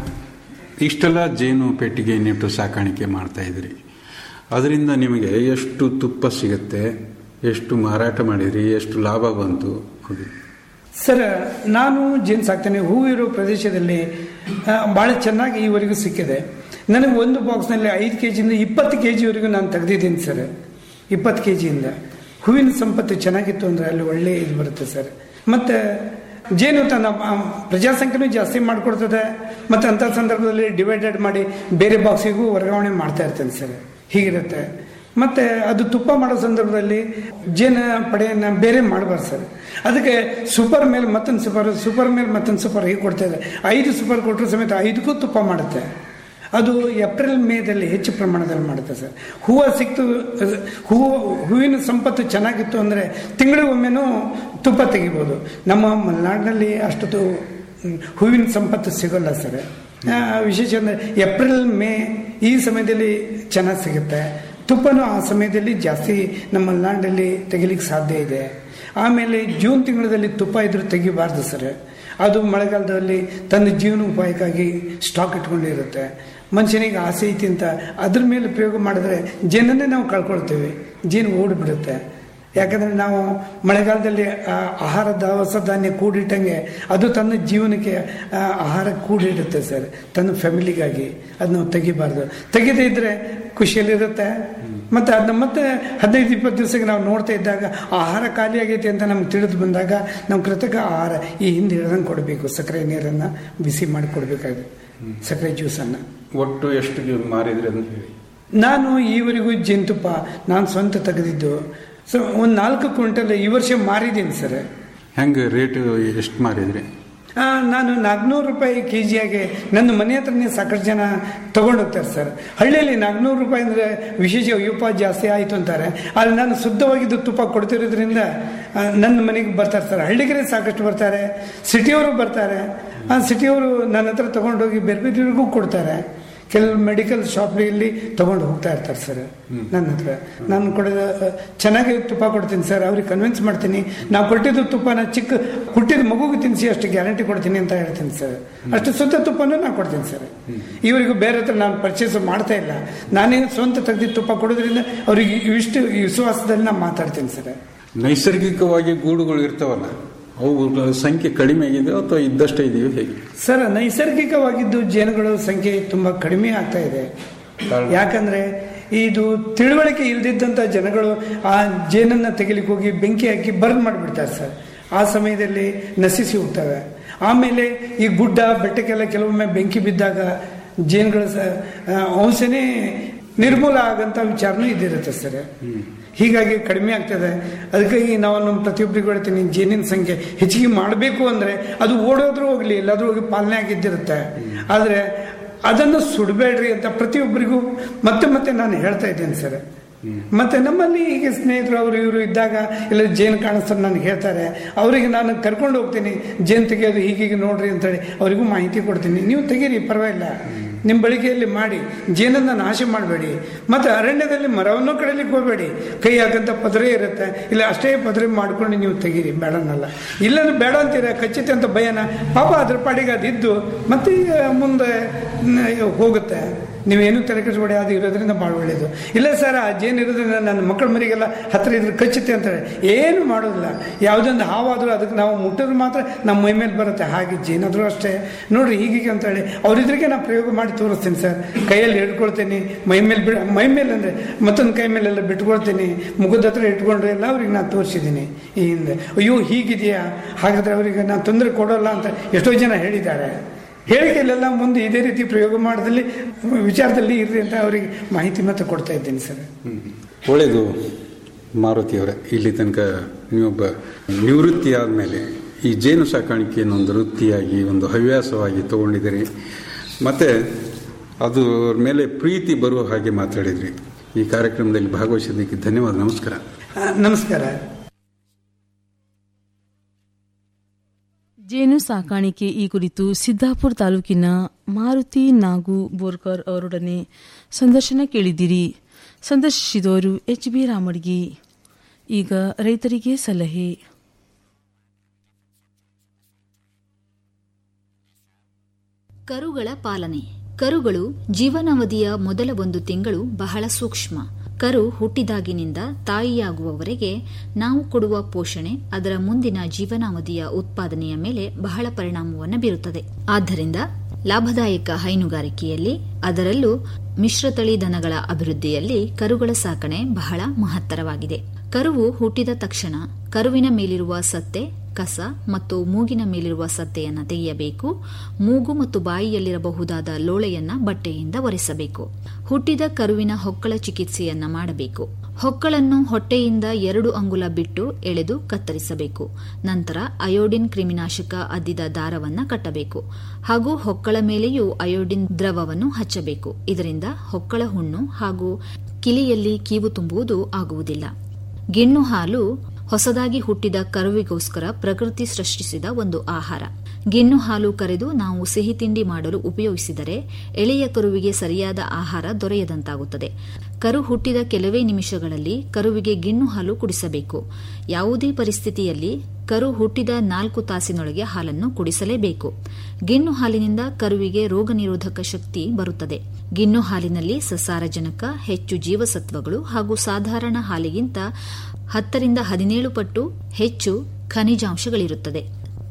ಇಷ್ಟೆಲ್ಲ ಜೇನು ಪೆಟ್ಟಿಗೆ ನೆಟ್ಟು ಸಾಕಾಣಿಕೆ ಮಾಡ್ತಾ ಇದ್ರಿ ಅದರಿಂದ ನಿಮಗೆ ಎಷ್ಟು ತುಪ್ಪ ಸಿಗುತ್ತೆ ಎಷ್ಟು ಮಾರಾಟ ಮಾಡಿದ್ರಿ ಎಷ್ಟು ಲಾಭ ಬಂತು ಅದು ಸರ್ ನಾನು ಜೇನು ಸಾಕ್ತೇನೆ ಹೂ ಇರೋ ಪ್ರದೇಶದಲ್ಲಿ ಆ, ಭಾಳ ಚೆನ್ನಾಗಿ ಈವರೆಗೂ ಸಿಕ್ಕಿದೆ ನನಗೆ ಒಂದು ಬಾಕ್ಸ್ನಲ್ಲಿ ಐದು ಕೆ ಜಿಯಿಂದ ಇಪ್ಪತ್ತು ಕೆ ಜಿವರೆಗೂ ನಾನು ತೆಗೆದಿದ್ದೀನಿ ಸರ್ ಇಪ್ಪತ್ತು ಕೆ ಜಿಯಿಂದ ಹೂವಿನ ಸಂಪತ್ತು ಚೆನ್ನಾಗಿತ್ತು ಅಂದರೆ ಅಲ್ಲಿ ಒಳ್ಳೆ ಇದು ಬರುತ್ತೆ ಸರ್ ಮತ್ತು ಜೇನು ತನ್ನ ಆ, ಪ್ರಜಾಸಂಖ್ಯೆನೂ ಜಾಸ್ತಿ ಮಾಡಿಕೊಡ್ತದೆ ಮತ್ತು ಅಂಥ ಸಂದರ್ಭದಲ್ಲಿ ಡಿವೈಡೆಡ್ ಮಾಡಿ ಬೇರೆ ಬಾಕ್ಸಿಗೂ ವರ್ಗಾವಣೆ ಮಾಡ್ತಾ ಇರ್ತೇನೆ ಸರ್ ಹೀಗಿರುತ್ತೆ ಮತ್ತೆ ಅದು ತುಪ್ಪ ಮಾಡೋ ಸಂದರ್ಭದಲ್ಲಿ ಜೇನ ಪಡೆಯನ್ನ ಬೇರೆ ಮಾಡಬಾರ್ದು ಸರ್ ಅದಕ್ಕೆ ಸೂಪರ್ ಮೇಲೆ ಮತ್ತೊಂದು ಸೂಪರ್ ಸೂಪರ್ ಮೇಲೆ ಮತ್ತೊಂದು ಸೂಪರ್ ಹೀಗೆ ಕೊಡ್ತಾ ಇದೆ ಐದು ಸೂಪರ್ ಕೊಟ್ಟರು ಸಮೇತ ಐದಕ್ಕೂ ತುಪ್ಪ ಮಾಡುತ್ತೆ ಅದು ಏಪ್ರಿಲ್ ಮೇದಲ್ಲಿ ಹೆಚ್ಚು ಪ್ರಮಾಣದಲ್ಲಿ ಮಾಡುತ್ತೆ ಸರ್ ಹೂವು ಸಿಕ್ತು ಹೂವು ಹೂವಿನ ಸಂಪತ್ತು ಚೆನ್ನಾಗಿತ್ತು ಅಂದರೆ ತಿಂಗಳಿಗೊಮ್ಮೆನೂ ತುಪ್ಪ ತೆಗಿಬೋದು ನಮ್ಮ ಮಲೆನಾಡಿನಲ್ಲಿ ಅಷ್ಟೊಂದು ಹ್ಮ್, ಹೂವಿನ ಸಂಪತ್ತು ಸಿಗೋಲ್ಲ ಸರ್ ಆ, ವಿಶೇಷ ಅಂದರೆ ಏಪ್ರಿಲ್ ಮೇ ಈ ಸಮಯದಲ್ಲಿ ಚೆನ್ನಾಗಿ ಸಿಗುತ್ತೆ ತುಪ್ಪನೂ ಆ ಸಮಯದಲ್ಲಿ ಜಾಸ್ತಿ ನಮ್ಮ ಮಲೆನಾಡಲ್ಲಿ ತೆಗಿಲಿಕ್ಕೆ ಸಾಧ್ಯ ಇದೆ ಆಮೇಲೆ ಜೂನ್ ತಿಂಗಳಲ್ಲಿ ತುಪ್ಪ ಇದ್ರೂ ತೆಗಿಬಾರ್ದು ಸರ್ ಅದು ಮಳೆಗಾಲದಲ್ಲಿ ತನ್ನ ಜೀವನೋಪಾಯಕ್ಕಾಗಿ ಸ್ಟಾಕ್ ಇಟ್ಕೊಂಡಿರುತ್ತೆ ಮನುಷ್ಯನಿಗೆ ಆಸೆ ಐತಿ ಅಂತ ಅದ್ರ ಮೇಲೆ ಪ್ರಯೋಗ ಮಾಡಿದ್ರೆ ಜೇನನ್ನೇ ನಾವು ಕಳ್ಕೊಳ್ತೇವೆ ಜೇನು ಓಡಿಬಿಡುತ್ತೆ ಯಾಕಂದರೆ ನಾವು ಮಳೆಗಾಲದಲ್ಲಿ ಆ ಆಹಾರ ದವಸ ಧಾನ್ಯ ಕೂಡಿಟ್ಟಂಗೆ ಅದು ತನ್ನ ಜೀವನಕ್ಕೆ ಆ, ಆಹಾರ ಕೂಡಿಡುತ್ತೆ ಸರ್ ತನ್ನ ಫ್ಯಾಮಿಲಿಗಾಗಿ ಅದು ನಾವು ತೆಗಿಬಾರ್ದು ತೆಗೆದೇ ಇದ್ರೆ ಖುಷಿಯಲ್ಲಿರುತ್ತೆ ಮತ್ತು ಅದನ್ನ ಮತ್ತೆ ಹದಿನೈದು ಇಪ್ಪತ್ತು ದಿವಸಕ್ಕೆ ನಾವು ನೋಡ್ತಾ ಇದ್ದಾಗ ಆಹಾರ ಖಾಲಿ ಆಗೈತೆ ಅಂತ ನಮ್ಗೆ ತಿಳಿದು ಬಂದಾಗ ನಾವು ಕೃತಕ ಆಹಾರ ಈ ಹಿಂದೆ ಹೇಳ್ದಂಗೆ ಕೊಡಬೇಕು ಸಕ್ಕರೆ ನೀರನ್ನು ಬಿಸಿ ಮಾಡಿ ಕೊಡಬೇಕಾಗುತ್ತೆ ಸಕ್ಕರೆ ಜ್ಯೂಸನ್ನು ಒಟ್ಟು ಎಷ್ಟು ಮಾರಿದ್ರಿ ಅಂತ ಹೇಳಿ ನಾನು ಈವರೆಗೂ ಜೇನುತುಪ್ಪ ನಾನು ಸ್ವಂತ ತೆಗೆದಿದ್ದು ಸೊ ಒಂದು ನಾಲ್ಕು ಕ್ವಿಂಟಲ್ ಈ ವರ್ಷ ಮಾರಿದ್ದೀನಿ ಸರ್ ಹೆಂಗೆ ರೇಟ್ ಎಷ್ಟು ಮಾರಿದ್ರಿ ಆ, ನಾನು ನಾಲ್ಕುನೂರು ರೂಪಾಯಿ ಕೆ ಜಿಯಾಗೆ ನನ್ನ ಮನೆ ಹತ್ರನೇ ಸಾಕಷ್ಟು ಜನ ತಗೊಂಡು ಹೋಗ್ತಾರೆ ಸರ್ ಹಳ್ಳಿಯಲ್ಲಿ ನಾಲ್ಕುನೂರು ರೂಪಾಯಿ ಅಂದರೆ ವಿಶೇಷ ಉಪ ಜಾಸ್ತಿ ಆಯಿತು ಅಂತಾರೆ ಆದರೆ ನಾನು ಶುದ್ಧವಾಗಿದ್ದು ತುಪ್ಪ ಕೊಡ್ತಿರೋದ್ರಿಂದ ಆ, ನನ್ನ ಮನೆಗೆ ಬರ್ತಾರೆ ಸರ್ ಹಳ್ಳಿಗರೇ ಸಾಕಷ್ಟು ಬರ್ತಾರೆ ಸಿಟಿಯವರು ಬರ್ತಾರೆ ಆ ಸಿಟಿಯವರು ನನ್ನ ಹತ್ರ ತಗೊಂಡೋಗಿ ಬೇರೆ ಬೇರೆಯವ್ರಿಗೂ ಕೊಡ್ತಾರೆ ಕೆಲವು ಮೆಡಿಕಲ್ ಶಾಪ್ಗಳಲ್ಲಿ ತಗೊಂಡು ಹೋಗ್ತಾ ಇರ್ತಾರೆ ಸರ್ ನನ್ನ ಹತ್ರ ನಾನು ಕೊಡೋದು ಚೆನ್ನಾಗಿ ತುಪ್ಪ ಕೊಡ್ತೀನಿ ಸರ್ ಅವ್ರಿಗೆ ಕನ್ವಿನ್ಸ್ ಮಾಡ್ತೀನಿ ನಾವು ಕೊಟ್ಟಿದ್ದು ತುಪ್ಪನ ಚಿಕ್ಕ ಹುಟ್ಟಿದ ಮಗುಗೆ ತಿನ್ನಿಸಿ ಅಷ್ಟು ಗ್ಯಾರಂಟಿ ಕೊಡ್ತೀನಿ ಅಂತ ಹೇಳ್ತೀನಿ ಸರ್ ಅಷ್ಟು ಶುದ್ಧ ತುಪ್ಪನೂ ನಾನು ಕೊಡ್ತೀನಿ ಸರ್ ಇವರಿಗೂ ಬೇರೆ ಹತ್ರ ನಾನು ಪರ್ಚೇಸ್ ಮಾಡ್ತಾ ಇಲ್ಲ ನಾನೇ ಸ್ವಂತ ತೆಗೆದಿದ್ದು ತುಪ್ಪ ಕೊಡೋದ್ರಿಂದ ಅವ್ರಿಗೆ ಇಷ್ಟು ವಿಶ್ವಾಸದಲ್ಲಿ ನಾನು ಮಾತಾಡ್ತೀನಿ ಸರ್ ನೈಸರ್ಗಿಕವಾಗಿ ಗೂಡುಗಳು ಇರ್ತಾವಲ್ಲ ಅವು ಸಂಖ್ಯೆ ಕಡಿಮೆ ಆಗಿದೆ ಅಥವಾ ಇದ್ದಷ್ಟೇ ಇದೆಯೋ ಹೇಗೆ ಸರ್ ನೈಸರ್ಗಿಕವಾಗಿದ್ದು ಜೇನುಗಳ ಸಂಖ್ಯೆ ತುಂಬಾ ಕಡಿಮೆ ಆಗ್ತಾ ಇದೆ ಯಾಕಂದ್ರೆ ಇದು ತಿಳುವಳಿಕೆ ಇಲ್ದಿದ್ದಂಥ ಜನಗಳು ಆ ಜೇನನ್ನ ತೆಗಿಲಿಕ್ಕೆ ಹೋಗಿ ಬೆಂಕಿ ಹಾಕಿ ಬರ್ನ್ ಮಾಡಿಬಿಡ್ತಾರೆ ಸರ್ ಆ ಸಮಯದಲ್ಲಿ ನಶಿಸಿ ಹೋಗ್ತವೆ ಆಮೇಲೆ ಈ ಗುಡ್ಡ ಬೆಟ್ಟಕ್ಕೆಲ್ಲ ಕೆಲವೊಮ್ಮೆ ಬೆಂಕಿ ಬಿದ್ದಾಗ ಜೇನುಗಳ ಸ- ಆ, ಅಂಶನೇ ನಿರ್ಮೂಲ ಆಗಂತ ವಿಚಾರನೂ ಇದ್ದಿರುತ್ತೆ ಸರ್ ಹೀಗಾಗಿ ಕಡಿಮೆ ಆಗ್ತದೆ ಅದಕ್ಕಾಗಿ ನಾವು ನಮ್ಮ ಪ್ರತಿಯೊಬ್ಬರಿಗೂ ಹೇಳ್ತೀನಿ ಜೇನಿನ ಸಂಖ್ಯೆ ಹೆಚ್ಚಿಗೆ ಮಾಡಬೇಕು ಅಂದ್ರೆ ಅದು ಓಡೋದ್ರೂ ಹೋಗ್ಲಿ ಎಲ್ಲಾದ್ರೂ ಹೋಗಿ ಪಾಲನೆ ಆಗಿದ್ದಿರುತ್ತೆ ಆದರೆ ಅದನ್ನು ಸುಡಬೇಡ್ರಿ ಅಂತ ಪ್ರತಿಯೊಬ್ಬರಿಗೂ ಮತ್ತೆ ಮತ್ತೆ ನಾನು ಹೇಳ್ತಾ ಇದ್ದೇನೆ ಸರ್ ಮತ್ತೆ ನಮ್ಮಲ್ಲಿ ಈಗ ಸ್ನೇಹಿತರು ಅವರು ಇವರು ಇದ್ದಾಗ ಇಲ್ಲ ಜೇನು ಕಾಣಿಸ್ತಾರೆ ನನಗೆ ಹೇಳ್ತಾರೆ ಅವರಿಗೆ ನಾನು ಕರ್ಕೊಂಡು ಹೋಗ್ತೀನಿ ಜೇನು ತೆಗೆಯೋದು ಹೀಗೀಗೆ ನೋಡ್ರಿ ಅಂತೇಳಿ ಅವರಿಗೂ ಮಾಹಿತಿ ಕೊಡ್ತೀನಿ ನೀವು ತೆಗೀರಿ ಪರವಾಗಿಲ್ಲ ನಿಮ್ಮ ಬಳಿಕೆಯಲ್ಲಿ ಮಾಡಿ ಜೇನನ್ನು ನಾಶ ಮಾಡಬೇಡಿ ಮತ್ತು ಅರಣ್ಯದಲ್ಲಿ ಮರವನ್ನು ಕಡಿಲಿಕ್ಕೆ ಹೋಗಬೇಡಿ ಕೈ ಹಾಕಂತ ಪದರೆ ಇರುತ್ತೆ ಇಲ್ಲ ಅಷ್ಟೇ ಪದರೆ ಮಾಡ್ಕೊಂಡು ನೀವು ತೆಗೀರಿ ಬೇಡನಲ್ಲ ಇಲ್ಲಂದ್ರೆ ಬೇಡ ಅಂತೀರ ಖಚಿತ ಅಂತ ಭಯನ ಪಾಪ ಅದ್ರ ಪಾಡಿಗೆ ಅದಿದ್ದು ಮತ್ತೆ ಈಗ ಮುಂದೆ ನ- ಹೋಗುತ್ತೆ ನೀವೇನು ತಲೆ ಕೆಡಿಸ್ಬೇಡಿ ಅದು ಇರೋದ್ರಿಂದ ಭಾಳ ಒಳ್ಳೇದು ಇಲ್ಲ ಸರ್ ಆ ಜೇನು ಇರೋದ್ರಿಂದ ನನ್ನ ಮಕ್ಕಳ ಮರಿಗೆಲ್ಲ ಹತ್ರ ಇದ್ರೆ ಕಚ್ಚುತ್ತೆ ಅಂತಾರೆ ಏನು ಮಾಡೋದಿಲ್ಲ ಯಾವುದೊಂದು ಹಾವಾದರೂ ಅದಕ್ಕೆ ನಾವು ಮುಟ್ಟಿದ್ರೆ ಮಾತ್ರ ನಮ್ಮ ಮೈ ಮೇಲೆ ಬರುತ್ತೆ ಹಾಗೆ ಜೇನಾದರೂ ಅಷ್ಟೇ ನೋಡ್ರಿ ಹೀಗೀಗೆ ಅಂತೇಳಿ ಅವ್ರಿದ್ರಿಗೆ ನಾನು ಪ್ರಯೋಗ ಮಾಡಿ ತೋರಿಸ್ತೀನಿ ಸರ್ ಕೈಯಲ್ಲಿ ಹಿಡ್ಕೊಳ್ತೀನಿ ಮೈ ಮೇಲೆ ಬಿಡ ಮೈ ಮೇಲೆ ಅಂದರೆ ಮತ್ತೊಂದು ಕೈ ಮೇಲೆಲ್ಲ ಬಿಟ್ಕೊಳ್ತೀನಿ ಮುಖದ ಹತ್ರ ಇಟ್ಕೊಂಡು ಎಲ್ಲ ಅವ್ರಿಗೆ ನಾನು ತೋರಿಸಿದ್ದೀನಿ ಈ ಹಿಂದೆ ಅಯ್ಯೋ ಹೀಗಿದೆಯಾ ಹಾಗಾದ್ರೆ ಅವರಿಗೆ ನಾನು ತೊಂದರೆ ಕೊಡೋಲ್ಲ ಅಂತ ಎಷ್ಟೋ ಜನ ಹೇಳಿದ್ದಾರೆ ಹೇಳಿಕೆಯಲ್ಲೆಲ್ಲ ಮುಂದೆ ಇದೇ ರೀತಿ ಪ್ರಯೋಗ ಮಾಡೋದಲ್ಲಿ ವಿಚಾರದಲ್ಲಿ ಇರ್ರಿ ಅಂತ ಅವರಿಗೆ ಮಾಹಿತಿ ಮತ್ತೆ ಕೊಡ್ತಾ ಇದ್ದೀನಿ ಸರ್ ಒಳ್ಳೆಯದು ಮಾರುತಿಯವರೇ ಇಲ್ಲಿ ತನಕ ನೀವೊಬ್ಬ ನಿವೃತ್ತಿ ಆದಮೇಲೆ ಈ ಜೇನು ಸಾಕಾಣಿಕೆಯನ್ನು ಒಂದು ವೃತ್ತಿಯಾಗಿ ಒಂದು ಹವ್ಯಾಸವಾಗಿ ತಗೊಂಡಿದ್ದೀರಿ ಮತ್ತು ಅದು ಮೇಲೆ ಪ್ರೀತಿ ಬರುವ ಹಾಗೆ ಮಾತಾಡಿದ್ರಿ ಈ ಕಾರ್ಯಕ್ರಮದಲ್ಲಿ ಭಾಗವಹಿಸಿದ್ದಕ್ಕೆ ಧನ್ಯವಾದ ನಮಸ್ಕಾರ ಆ, ನಮಸ್ಕಾರ ಜೇನು ಸಾಕಾಣಿಕೆ ಈ ಕುರಿತು ಸಿದ್ದಾಪುರ ತಾಲೂಕಿನ ಮಾರುತಿ ನಾಗು ಬೋರ್ಕರ್ ಅವರೊಡನೆ ಸಂದರ್ಶನ ಕೇಳಿದಿರಿ ಸಂದರ್ಶಿಸಿದವರು ಎಚ್ ಬಿ ರಾಮಡ್ಗಿ ಈಗ ರೈತರಿಗೆ ಸಲಹೆ ಕರುಗಳ ಪಾಲನೆ ಕರುಗಳು ಜೀವನಾವಧಿಯ ಮೊದಲ ಒಂದು ತಿಂಗಳು ಬಹಳ ಸೂಕ್ಷ್ಮ ಕರು ಹುಟ್ಟಿದಾಗಿನಿಂದ ತಾಯಿಯಾಗುವವರೆಗೆ ನಾವು ಕೊಡುವ ಪೋಷಣೆ ಅದರ ಮುಂದಿನ ಜೀವನಾವಧಿಯ ಉತ್ಪಾದನೆಯ ಮೇಲೆ ಬಹಳ ಪರಿಣಾಮವನ್ನು ಬೀರುತ್ತದೆ ಆದ್ದರಿಂದ ಲಾಭದಾಯಕ ಹೈನುಗಾರಿಕೆಯಲ್ಲಿ ಅದರಲ್ಲೂ ಮಿಶ್ರತಳಿ ದನಗಳ ಅಭಿವೃದ್ಧಿಯಲ್ಲಿ ಕರುಗಳ ಸಾಕಣೆ ಬಹಳ ಮಹತ್ತರವಾಗಿದೆ ಕರುವು ಹುಟ್ಟಿದ ತಕ್ಷಣ ಕರುವಿನ ಮೇಲಿರುವ ಸತ್ತೆ ಕಸ ಮತ್ತು ಮೂಗಿನ ಮೇಲಿರುವ ಸತ್ತೆಯನ್ನ ತೆಗೆಯಬೇಕು ಮೂಗು ಮತ್ತು ಬಾಯಿಯಲ್ಲಿರಬಹುದಾದ ಲೋಳೆಯನ್ನ ಬಟ್ಟೆಯಿಂದ ಒರೆಸಬೇಕು ಹುಟ್ಟಿದ ಕರುವಿನ ಹೊಕ್ಕಳ ಚಿಕಿತ್ಸೆಯನ್ನ ಮಾಡಬೇಕು ಹೊಕ್ಕಳನ್ನು ಹೊಟ್ಟೆಯಿಂದ ಎರಡು ಅಂಗುಲ ಬಿಟ್ಟು ಎಳೆದು ಕತ್ತರಿಸಬೇಕು ನಂತರ ಅಯೋಡಿನ್ ಕ್ರಿಮಿನಾಶಕ ಅದ್ದಿದ ದಾರವನ್ನ ಕಟ್ಟಬೇಕು ಹಾಗೂ ಹೊಕ್ಕಳ ಮೇಲೆಯೂ ಅಯೋಡಿನ್ ದ್ರವವನ್ನು ಹಚ್ಚಬೇಕು ಇದರಿಂದ ಹೊಕ್ಕಳ ಹುಣ್ಣು ಹಾಗೂ ಕಿಲಿಯಲ್ಲಿ ಕೀವು ತುಂಬುವುದು ಆಗುವುದಿಲ್ಲ ಗಿಣ್ಣು ಹಾಲು ಹೊಸದಾಗಿ ಹುಟ್ಟಿದ ಕರುವಿಗೋಸ್ಕರ ಪ್ರಕೃತಿ ಸೃಷ್ಟಿಸಿದ ಒಂದು ಆಹಾರ ಗಿಣ್ಣು ಹಾಲು ಕರೆದು ನಾವು ಸಿಹಿ ತಿಂಡಿ ಮಾಡಲು ಉಪಯೋಗಿಸಿದರೆ ಎಳೆಯ ಕರುವಿಗೆ ಸರಿಯಾದ ಆಹಾರ ದೊರೆಯದಂತಾಗುತ್ತದೆ ಕರು ಹುಟ್ಟಿದ ಕೆಲವೇ ನಿಮಿಷಗಳಲ್ಲಿ ಕರುವಿಗೆ ಗಿಣ್ಣು ಹಾಲು ಕುಡಿಸಬೇಕು ಯಾವುದೇ ಪರಿಸ್ಥಿತಿಯಲ್ಲಿ ಕರು ಹುಟ್ಟಿದ ನಾಲ್ಕು ತಾಸಿನೊಳಗೆ ಹಾಲನ್ನು ಕುಡಿಸಲೇಬೇಕು ಗಿಣ್ಣು ಹಾಲಿನಿಂದ ಕರುವಿಗೆ ರೋಗ ನಿರೋಧಕ ಶಕ್ತಿ ಬರುತ್ತದೆ ಗಿಣ್ಣು ಹಾಲಿನಲ್ಲಿ ಸಸಾರಜನಕ ಹೆಚ್ಚು ಜೀವಸತ್ವಗಳು ಹಾಗೂ ಸಾಧಾರಣ ಹಾಲಿಗಿಂತ ಹತ್ತರಿಂದ ಹದಿನೇಳು ಪಟ್ಟು ಹೆಚ್ಚು ಖನಿಜಾಂಶಗಳಿರುತ್ತದೆ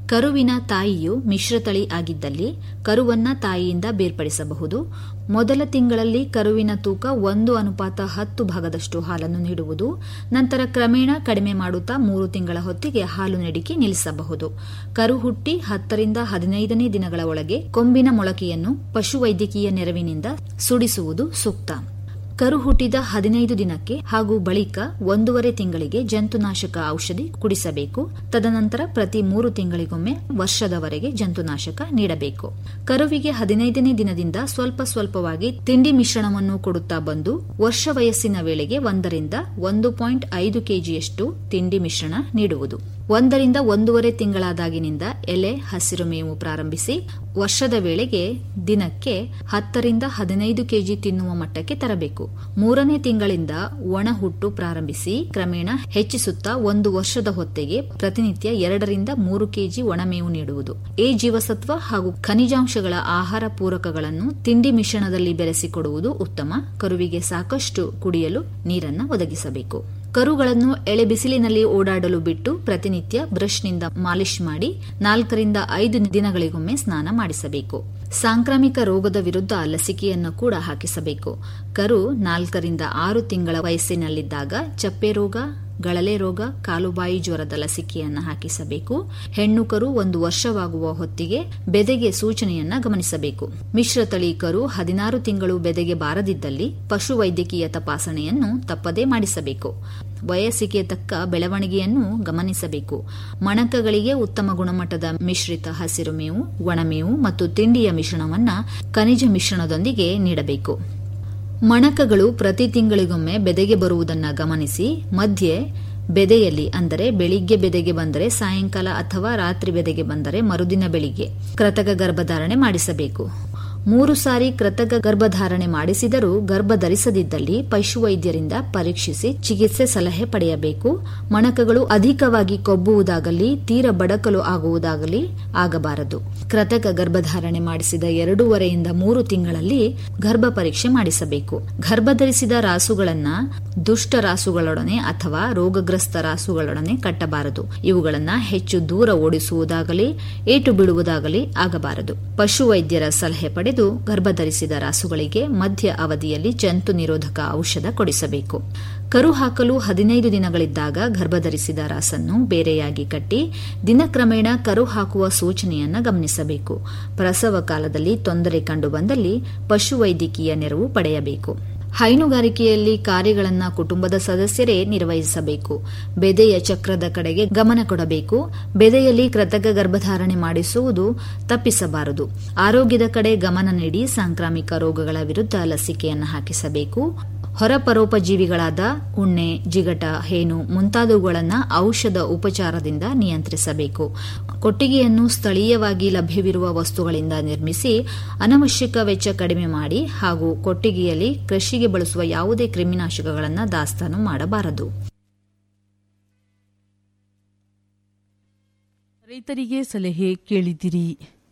ಕರುವಿನ ತಾಯಿಯು ಮಿಶ್ರತಳಿ ಆಗಿದ್ದಲ್ಲಿ ಕರುವನ್ನ ತಾಯಿಯಿಂದ ಬೇರ್ಪಡಿಸಬಹುದು ಮೊದಲ ತಿಂಗಳಲ್ಲಿ ಕರುವಿನ ತೂಕ ಒಂದು ಅನುಪಾತ ಹತ್ತು ಭಾಗದಷ್ಟು ಹಾಲನ್ನು ನೀಡುವುದು ನಂತರ ಕ್ರಮೇಣ ಕಡಿಮೆ ಮಾಡುತ್ತಾ ಮೂರು ತಿಂಗಳ ಹೊತ್ತಿಗೆ ಹಾಲು ನೀಡಿಕೆ ನಿಲ್ಲಿಸಬಹುದು ಕರು ಹುಟ್ಟಿ ಹತ್ತರಿಂದ ಹದಿನೈದನೇ ದಿನಗಳ ಒಳಗೆ ಕೊಂಬಿನ ಮೊಳಕೆಯನ್ನು ಪಶುವೈದ್ಯಕೀಯ ನೆರವಿನಿಂದ ಸುಡಿಸುವುದು ಸೂಕ್ತ ಕರು ಹುಟ್ಟಿದ ಹದಿನೈದು ದಿನಕ್ಕೆ ಹಾಗೂ ಬಳಿಕ ಒಂದೂವರೆ ತಿಂಗಳಿಗೆ ಜಂತುನಾಶಕ ಔಷಧಿ ಕುಡಿಸಬೇಕು ತದನಂತರ ಪ್ರತಿ ಮೂರು ತಿಂಗಳಿಗೊಮ್ಮೆ ವರ್ಷದವರೆಗೆ ಜಂತುನಾಶಕ ನೀಡಬೇಕು ಕರುವಿಗೆ ಹದಿನೈದನೇ ದಿನದಿಂದ ಸ್ವಲ್ಪ ಸ್ವಲ್ಪವಾಗಿ ತಿಂಡಿ ಮಿಶ್ರಣವನ್ನು ಕೊಡುತ್ತಾ ಬಂದು ವರ್ಷ ವಯಸ್ಸಿನ ವೇಳೆಗೆ ಒಂದರಿಂದ ಒಂದು ಪಾಯಿಂಟ್ ಐದು ಕೆಜಿಯಷ್ಟು ತಿಂಡಿ ಮಿಶ್ರಣ ನೀಡುವುದು ಒಂದರಿಂದ ಒಂದೂವರೆ ತಿಂಗಳಾದಾಗಿನಿಂದ ಎಲೆ ಹಸಿರು ಮೇವು ಪ್ರಾರಂಭಿಸಿ ವರ್ಷದ ವೇಳೆಗೆ ದಿನಕ್ಕೆ ಹತ್ತರಿಂದ ಹದಿನೈದು ಕೆಜಿ ತಿನ್ನುವ ಮಟ್ಟಕ್ಕೆ ತರಬೇಕು ಮೂರನೇ ತಿಂಗಳಿಂದ ಒಣ ಹುಟ್ಟು ಪ್ರಾರಂಭಿಸಿ ಕ್ರಮೇಣ ಹೆಚ್ಚಿಸುತ್ತಾ ಒಂದು ವರ್ಷದ ಹೊತ್ತಿಗೆ ಪ್ರತಿನಿತ್ಯ ಎರಡರಿಂದ ಮೂರು ಕೆಜಿ ಒಣಮೇವು ನೀಡುವುದು ಎ ಜೀವಸತ್ವ ಹಾಗೂ ಖನಿಜಾಂಶಗಳ ಆಹಾರ ಪೂರಕಗಳನ್ನು ತಿಂಡಿ ಮಿಶ್ರಣದಲ್ಲಿ ಬೆರೆಸಿಕೊಡುವುದು ಉತ್ತಮ ಕರುವಿಗೆ ಸಾಕಷ್ಟು ಕುಡಿಯಲು ನೀರನ್ನು ಒದಗಿಸಬೇಕು ಕರುಗಳನ್ನು ಎಳೆ ಬಿಸಿಲಿನಲ್ಲಿ ಓಡಾಡಲು ಬಿಟ್ಟು ಪ್ರತಿನಿತ್ಯ ಬ್ರಷ್ನಿಂದ ಮಾಲಿಶ್ ಮಾಡಿ ನಾಲ್ಕರಿಂದ ಐದು ದಿನಗಳಿಗೊಮ್ಮೆ ಸ್ನಾನ ಮಾಡಿಸಬೇಕು ಸಾಂಕ್ರಾಮಿಕ ರೋಗದ ವಿರುದ್ಧ ಲಸಿಕೆಯನ್ನು ಕೂಡ ಹಾಕಿಸಬೇಕು ಕರು ನಾಲ್ಕರಿಂದ ಆರು ತಿಂಗಳ ವಯಸ್ಸಿನಲ್ಲಿದ್ದಾಗ ಚಪ್ಪೆ ರೋಗ ಗಳಲೆ ರೋಗ ಕಾಲುಬಾಯಿ ಜ್ವರದ ಲಸಿಕೆಯನ್ನು ಹಾಕಿಸಬೇಕು ಹೆಣ್ಣು ಕರು ಒಂದು ವರ್ಷವಾಗುವ ಹೊತ್ತಿಗೆ ಬೆದೆಗೆ ಸೂಚನೆಯನ್ನ ಗಮನಿಸಬೇಕು ಮಿಶ್ರತಳಿ ಕರು ಹದಿನಾರು ತಿಂಗಳು ಬೆದೆಗೆ ಬಾರದಿದ್ದಲ್ಲಿ ಪಶುವೈದ್ಯಕೀಯ ತಪಾಸಣೆಯನ್ನು ತಪ್ಪದೇ ಮಾಡಿಸಬೇಕು ವಯಸ್ಸಿಗೆ ತಕ್ಕ ಬೆಳವಣಿಗೆಯನ್ನು ಗಮನಿಸಬೇಕು ಮಣಕಗಳಿಗೆ ಉತ್ತಮ ಗುಣಮಟ್ಟದ ಮಿಶ್ರಿತ ಹಸಿರು ಮೇವು ಒಣಮೇವು ಮತ್ತು ತಿಂಡಿಯ ಮಿಶ್ರಣವನ್ನ ಖನಿಜ ಮಿಶ್ರಣದೊಂದಿಗೆ ನೀಡಬೇಕು ಮಣಕಗಳು ಪ್ರತಿ ತಿಂಗಳಿಗೊಮ್ಮೆ ಬೆದೆಗೆ ಬರುವುದನ್ನ ಗಮನಿಸಿ ಮಧ್ಯೆ ಬೆದೆಯಲ್ಲಿ ಅಂದರೆ ಬೆಳಿಗ್ಗೆ ಬೆದೆಗೆ ಬಂದರೆ ಸಾಯಂಕಾಲ ಅಥವಾ ರಾತ್ರಿ ಬೆದೆಗೆ ಬಂದರೆ ಮರುದಿನ ಬೆಳಿಗ್ಗೆ ಕೃತಕ ಗರ್ಭಧಾರಣೆ ಮಾಡಿಸಬೇಕು ಮೂರು ಸಾರಿ ಕೃತಕ ಗರ್ಭಧಾರಣೆ ಮಾಡಿಸಿದರೂ ಗರ್ಭ ಧರಿಸದಿದ್ದಲ್ಲಿ ಪಶುವೈದ್ಯರಿಂದ ಪರೀಕ್ಷಿಸಿ ಚಿಕಿತ್ಸೆ ಸಲಹೆ ಪಡೆಯಬೇಕು ಮಣಕಗಳು ಅಧಿಕವಾಗಿ ಕೊಬ್ಬುವುದಾಗಲಿ ತೀರ ಬಡಕಲು ಆಗುವುದಾಗಲಿ ಆಗಬಾರದು ಕೃತಕ ಗರ್ಭಧಾರಣೆ ಮಾಡಿಸಿದ ಎರಡೂವರೆಯಿಂದ ಮೂರು ತಿಂಗಳಲ್ಲಿ ಗರ್ಭ ಪರೀಕ್ಷೆ ಮಾಡಿಸಬೇಕು ಗರ್ಭಧರಿಸಿದ ರಾಸುಗಳನ್ನ ದುಷ್ಟ ರಾಸುಗಳೊಡನೆ ಅಥವಾ ರೋಗಗ್ರಸ್ತ ರಾಸುಗಳೊಡನೆ ಕಟ್ಟಬಾರದು ಇವುಗಳನ್ನ ಹೆಚ್ಚು ದೂರ ಓಡಿಸುವುದಾಗಲಿ ಏಟು ಬಿಡುವುದಾಗಲಿ ಆಗಬಾರದು ಪಶುವೈದ್ಯರ ಸಲಹೆ ಪಡೆದು ಗರ್ಭಧರಿಸಿದ ರಾಸುಗಳಿಗೆ ಮಧ್ಯ ಅವಧಿಯಲ್ಲಿ ಜಂತು ನಿರೋಧಕ ಔಷಧ ಕೊಡಿಸಬೇಕು ಕರು ಹಾಕಲು ಹದಿನೈದು ದಿನಗಳಿದ್ದಾಗ ಗರ್ಭಧರಿಸಿದ ರಾಸನ್ನು ಬೇರೆಯಾಗಿ ಕಟ್ಟಿ ದಿನಕ್ರಮೇಣ ಕರು ಹಾಕುವ ಸೂಚನೆಯನ್ನ ಗಮನಿಸಬೇಕು ಪ್ರಸವ ಕಾಲದಲ್ಲಿ ತೊಂದರೆ ಕಂಡುಬಂದಲ್ಲಿ ಪಶುವೈದ್ಯಕೀಯ ನೆರವು ಪಡೆಯಬೇಕು ಹೈನುಗಾರಿಕೆಯಲ್ಲಿ ಕಾರ್ಯಗಳನ್ನು ಕುಟುಂಬದ ಸದಸ್ಯರೇ ನಿರ್ವಹಿಸಬೇಕು ಬೆದೆಯ ಚಕ್ರದ ಕಡೆಗೆ ಗಮನ ಕೊಡಬೇಕು ಬೆದೆಯಲ್ಲಿ ಕೃತಕ ಗರ್ಭಧಾರಣೆ ಮಾಡಿಸುವುದು ತಪ್ಪಿಸಬಾರದು ಆರೋಗ್ಯದ ಕಡೆ ಗಮನ ನೀಡಿ ಸಾಂಕ್ರಾಮಿಕ ರೋಗಗಳ ವಿರುದ್ಧ ಲಸಿಕೆಯನ್ನು ಹಾಕಿಸಬೇಕು ಹೊರಪರೋಪಜೀವಿಗಳಾದ ಉಣ್ಣೆ ಜಿಗಟ ಹೇನು ಮುಂತಾದವುಗಳನ್ನು ಔಷಧ ಉಪಚಾರದಿಂದ ನಿಯಂತ್ರಿಸಬೇಕು ಕೊಟ್ಟಿಗೆಯನ್ನು ಸ್ಥಳೀಯವಾಗಿ ಲಭ್ಯವಿರುವ ವಸ್ತುಗಳಿಂದ ನಿರ್ಮಿಸಿ ಅನವಶ್ಯಕ ವೆಚ್ಚ ಕಡಿಮೆ ಮಾಡಿ ಹಾಗೂ ಕೊಟ್ಟಿಗೆಯಲ್ಲಿ ಕೃಷಿಗೆ ಬಳಸುವ ಯಾವುದೇ ಕ್ರಿಮಿನಾಶಕಗಳನ್ನು ದಾಸ್ತಾನು ಮಾಡಬಾರದು ರೈತರಿಗೆ ಸಲಹೆ ಕೇಳಿದಿರಿ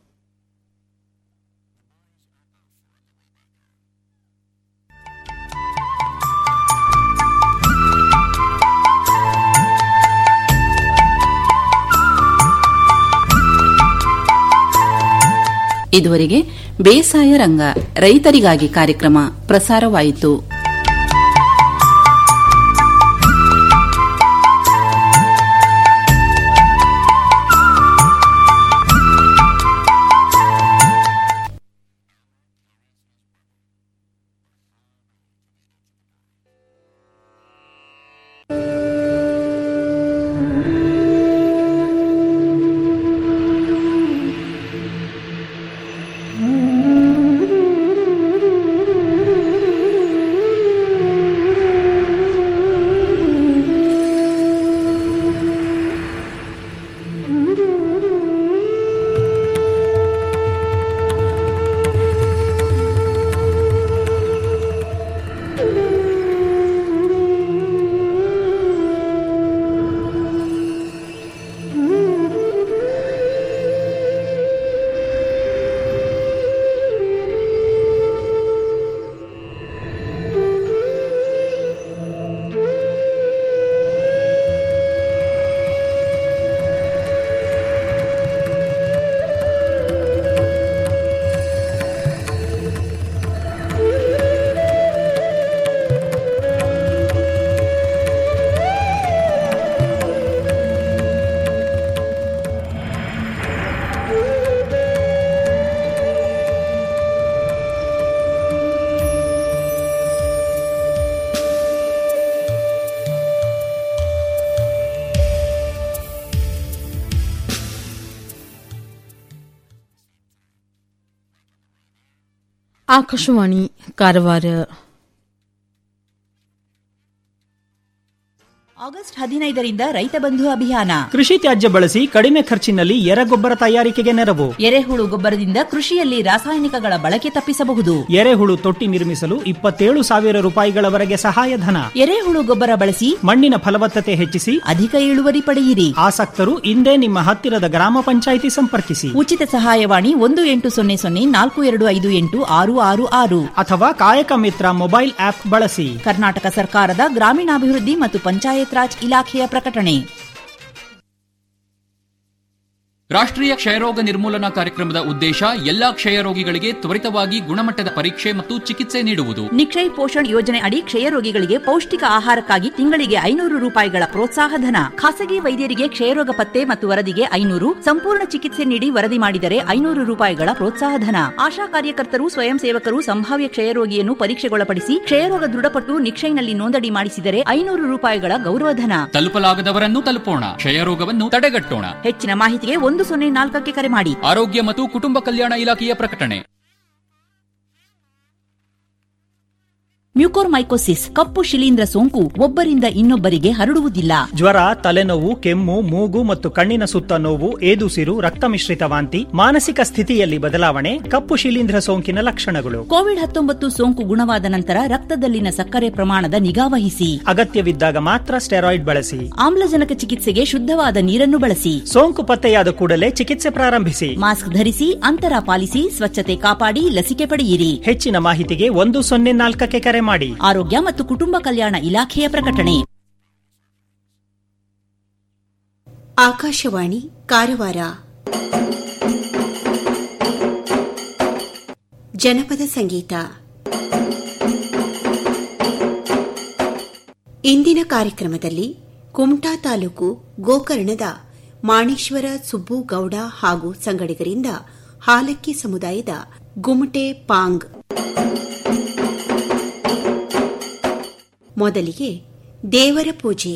ಇದುವರೆಗೆ ಬೇಸಾಯ ರಂಗ ರೈತರಿಗಾಗಿ ಕಾರ್ಯಕ್ರಮ ಪ್ರಸಾರವಾಯಿತು ಆಕಾಶವಾಣಿ ಕಾರವಾರ ಆಗಸ್ಟ್ ಹದಿನೈದರಿಂದ ರೈತ ಬಂಧು ಅಭಿಯಾನ ಕೃಷಿ ತ್ಯಾಜ್ಯ ಬಳಸಿ ಕಡಿಮೆ ಖರ್ಚಿನಲ್ಲಿ ಎರೆಗೊಬ್ಬರ ತಯಾರಿಕೆಗೆ ನೆರವು ಎರೆಹುಳು ಗೊಬ್ಬರದಿಂದ ಕೃಷಿಯಲ್ಲಿ ರಾಸಾಯನಿಕಗಳ ಬಳಕೆ ತಪ್ಪಿಸಬಹುದು ಎರೆಹುಳು ತೊಟ್ಟಿ ನಿರ್ಮಿಸಲು ಇಪ್ಪತ್ತೇಳು ಸಾವಿರ ರೂಪಾಯಿಗಳವರೆಗೆ ಸಹಾಯಧನ ಎರೆಹುಳು ಗೊಬ್ಬರ ಬಳಸಿ ಮಣ್ಣಿನ ಫಲವತ್ತತೆ ಹೆಚ್ಚಿಸಿ ಅಧಿಕ ಇಳುವರಿ ಪಡೆಯಿರಿ ಆಸಕ್ತರು ಇಂದೇ ನಿಮ್ಮ ಹತ್ತಿರದ ಗ್ರಾಮ ಪಂಚಾಯಿತಿ ಸಂಪರ್ಕಿಸಿ ಉಚಿತ ಸಹಾಯವಾಣಿ ಒಂದು ಎಂಟು ಸೊನ್ನೆ ಸೊನ್ನೆ ನಾಲ್ಕು ಎರಡು ಐದು ಎಂಟು ಆರು ಆರು ಆರು ಅಥವಾ ಕಾಯಕ ಮಿತ್ರ ಮೊಬೈಲ್ ಆಪ್ ಬಳಸಿ ಕರ್ನಾಟಕ ಸರ್ಕಾರದ ಗ್ರಾಮೀಣಾಭಿವೃದ್ಧಿ ಮತ್ತು ಪಂಚಾಯತ್ ರಾಜ್ ಇಲಾಖೆಯ ಪ್ರಕಟಣೆ ರಾಷ್ಟ್ರೀಯ ಕ್ಷಯರೋಗ ನಿರ್ಮೂಲನಾ ಕಾರ್ಯಕ್ರಮದ ಉದ್ದೇಶ ಎಲ್ಲಾ ಕ್ಷಯರೋಗಿಗಳಿಗೆ ತ್ವರಿತವಾಗಿ ಗುಣಮಟ್ಟದ ಪರೀಕ್ಷೆ ಮತ್ತು ಚಿಕಿತ್ಸೆ ನೀಡುವುದು ನಿಕ್ಷಯ್ ಪೋಷಣ್ ಯೋಜನೆ ಅಡಿ ಕ್ಷಯರೋಗಿಗಳಿಗೆ ಪೌಷ್ಟಿಕ ಆಹಾರಕ್ಕಾಗಿ ತಿಂಗಳಿಗೆ ಐನೂರು ರೂಪಾಯಿಗಳ ಪ್ರೋತ್ಸಾಹ ಧನ ಖಾಸಗಿ ವೈದ್ಯರಿಗೆ ಕ್ಷಯರೋಗ ಪತ್ತೆ ಮತ್ತು ವರದಿಗೆ ಐನೂರು ಸಂಪೂರ್ಣ ಚಿಕಿತ್ಸೆ ನೀಡಿ ವರದಿ ಮಾಡಿದರೆ ಐನೂರು ರೂಪಾಯಿಗಳ ಪ್ರೋತ್ಸಾಹ ಧನ ಆಶಾ ಕಾರ್ಯಕರ್ತರು ಸ್ವಯಂ ಸೇವಕರು ಸಂಭಾವ್ಯ ಕ್ಷಯರೋಗಿಯನ್ನು ಪರೀಕ್ಷೆಗೊಳಪಡಿಸಿ ಕ್ಷಯರೋಗ ದೃಢಪಟ್ಟು ನಿಕ್ಷಯ್ನಲ್ಲಿ ನೋಂದಣಿ ಮಾಡಿಸಿದರೆ ಐನೂರು ರೂಪಾಯಿಗಳ ಗೌರವಧನ ತಲುಪಲಾಗದವರನ್ನು ತಲುಪೋಣ ಕ್ಷಯರೋಗವನ್ನು ತಡೆಗಟ್ಟೋಣ ಹೆಚ್ಚಿನ ಮಾಹಿತಿಗೆ ಒಂದು ಸೊನ್ನೆ ನಾಲ್ಕಕ್ಕೆ ಕರೆ ಮಾಡಿ ಆರೋಗ್ಯ ಮತ್ತು ಕುಟುಂಬ ಕಲ್ಯಾಣ ಇಲಾಖೆಯ ಪ್ರಕಟಣೆ ಮ್ಯೂಕೋರ್ಮೈಕೋಸಿಸ್ ಕಪ್ಪು ಶಿಲೀಂಧ್ರ ಸೋಂಕು ಒಬ್ಬರಿಂದ ಇನ್ನೊಬ್ಬರಿಗೆ ಹರಡುವುದಿಲ್ಲ ಜ್ವರ ತಲೆನೋವು ಕೆಮ್ಮು ಮೂಗು ಮತ್ತು ಕಣ್ಣಿನ ಸುತ್ತ ನೋವು ಏದುಸಿರು ರಕ್ತ ಮಿಶ್ರಿತ ವಾಂತಿ ಮಾನಸಿಕ ಸ್ಥಿತಿಯಲ್ಲಿ ಬದಲಾವಣೆ ಕಪ್ಪು ಶಿಲೀಂಧ್ರ ಸೋಂಕಿನ ಲಕ್ಷಣಗಳು ಕೋವಿಡ್ ಹತ್ತೊಂಬತ್ತು ಸೋಂಕು ಗುಣವಾದ ನಂತರ ರಕ್ತದಲ್ಲಿನ ಸಕ್ಕರೆ ಪ್ರಮಾಣದ ನಿಗಾವಹಿಸಿ ಅಗತ್ಯವಿದ್ದಾಗ ಮಾತ್ರ ಸ್ಟೆರಾಯ್ಡ್ ಬಳಸಿ ಆಮ್ಲಜನಕ ಚಿಕಿತ್ಸೆಗೆ ಶುದ್ಧವಾದ ನೀರನ್ನು ಬಳಸಿ ಸೋಂಕು ಪತ್ತೆಯಾದ ಕೂಡಲೇ ಚಿಕಿತ್ಸೆ ಪ್ರಾರಂಭಿಸಿ ಮಾಸ್ಕ್ ಧರಿಸಿ ಅಂತರ ಪಾಲಿಸಿ ಸ್ವಚ್ಛತೆ ಕಾಪಾಡಿ ಲಸಿಕೆ ಪಡೆಯಿರಿ ಹೆಚ್ಚಿನ ಮಾಹಿತಿಗೆ ಒಂದು ಸೊನ್ನೆ ನಾಲ್ಕಕ್ಕೆ ಕರೆ ಮಾಡಿ ಆರೋಗ್ಯ ಮತ್ತು ಕುಟುಂಬ ಕಲ್ಯಾಣ ಇಲಾಖೆಯ ಪ್ರಕಟಣೆ ಆಕಾಶವಾಣಿ ಕಾರವಾರ ಜನಪದ ಸಂಗೀತ ಇಂದಿನ ಕಾರ್ಯಕ್ರಮದಲ್ಲಿ ಕುಮಟಾ ತಾಲೂಕು ಗೋಕರ್ಣದ ಮಾಣೇಶ್ವರ ಸುಬ್ಬು ಗೌಡ ಹಾಗೂ ಸಂಗಡಿಗರಿಂದ ಹಾಲಕ್ಕಿ ಸಮುದಾಯದ ಗುಮಟೆ ಪಾಂಗ್ ಮೊದಲಿಗೆ ದೇವರ ಪೂಜೆ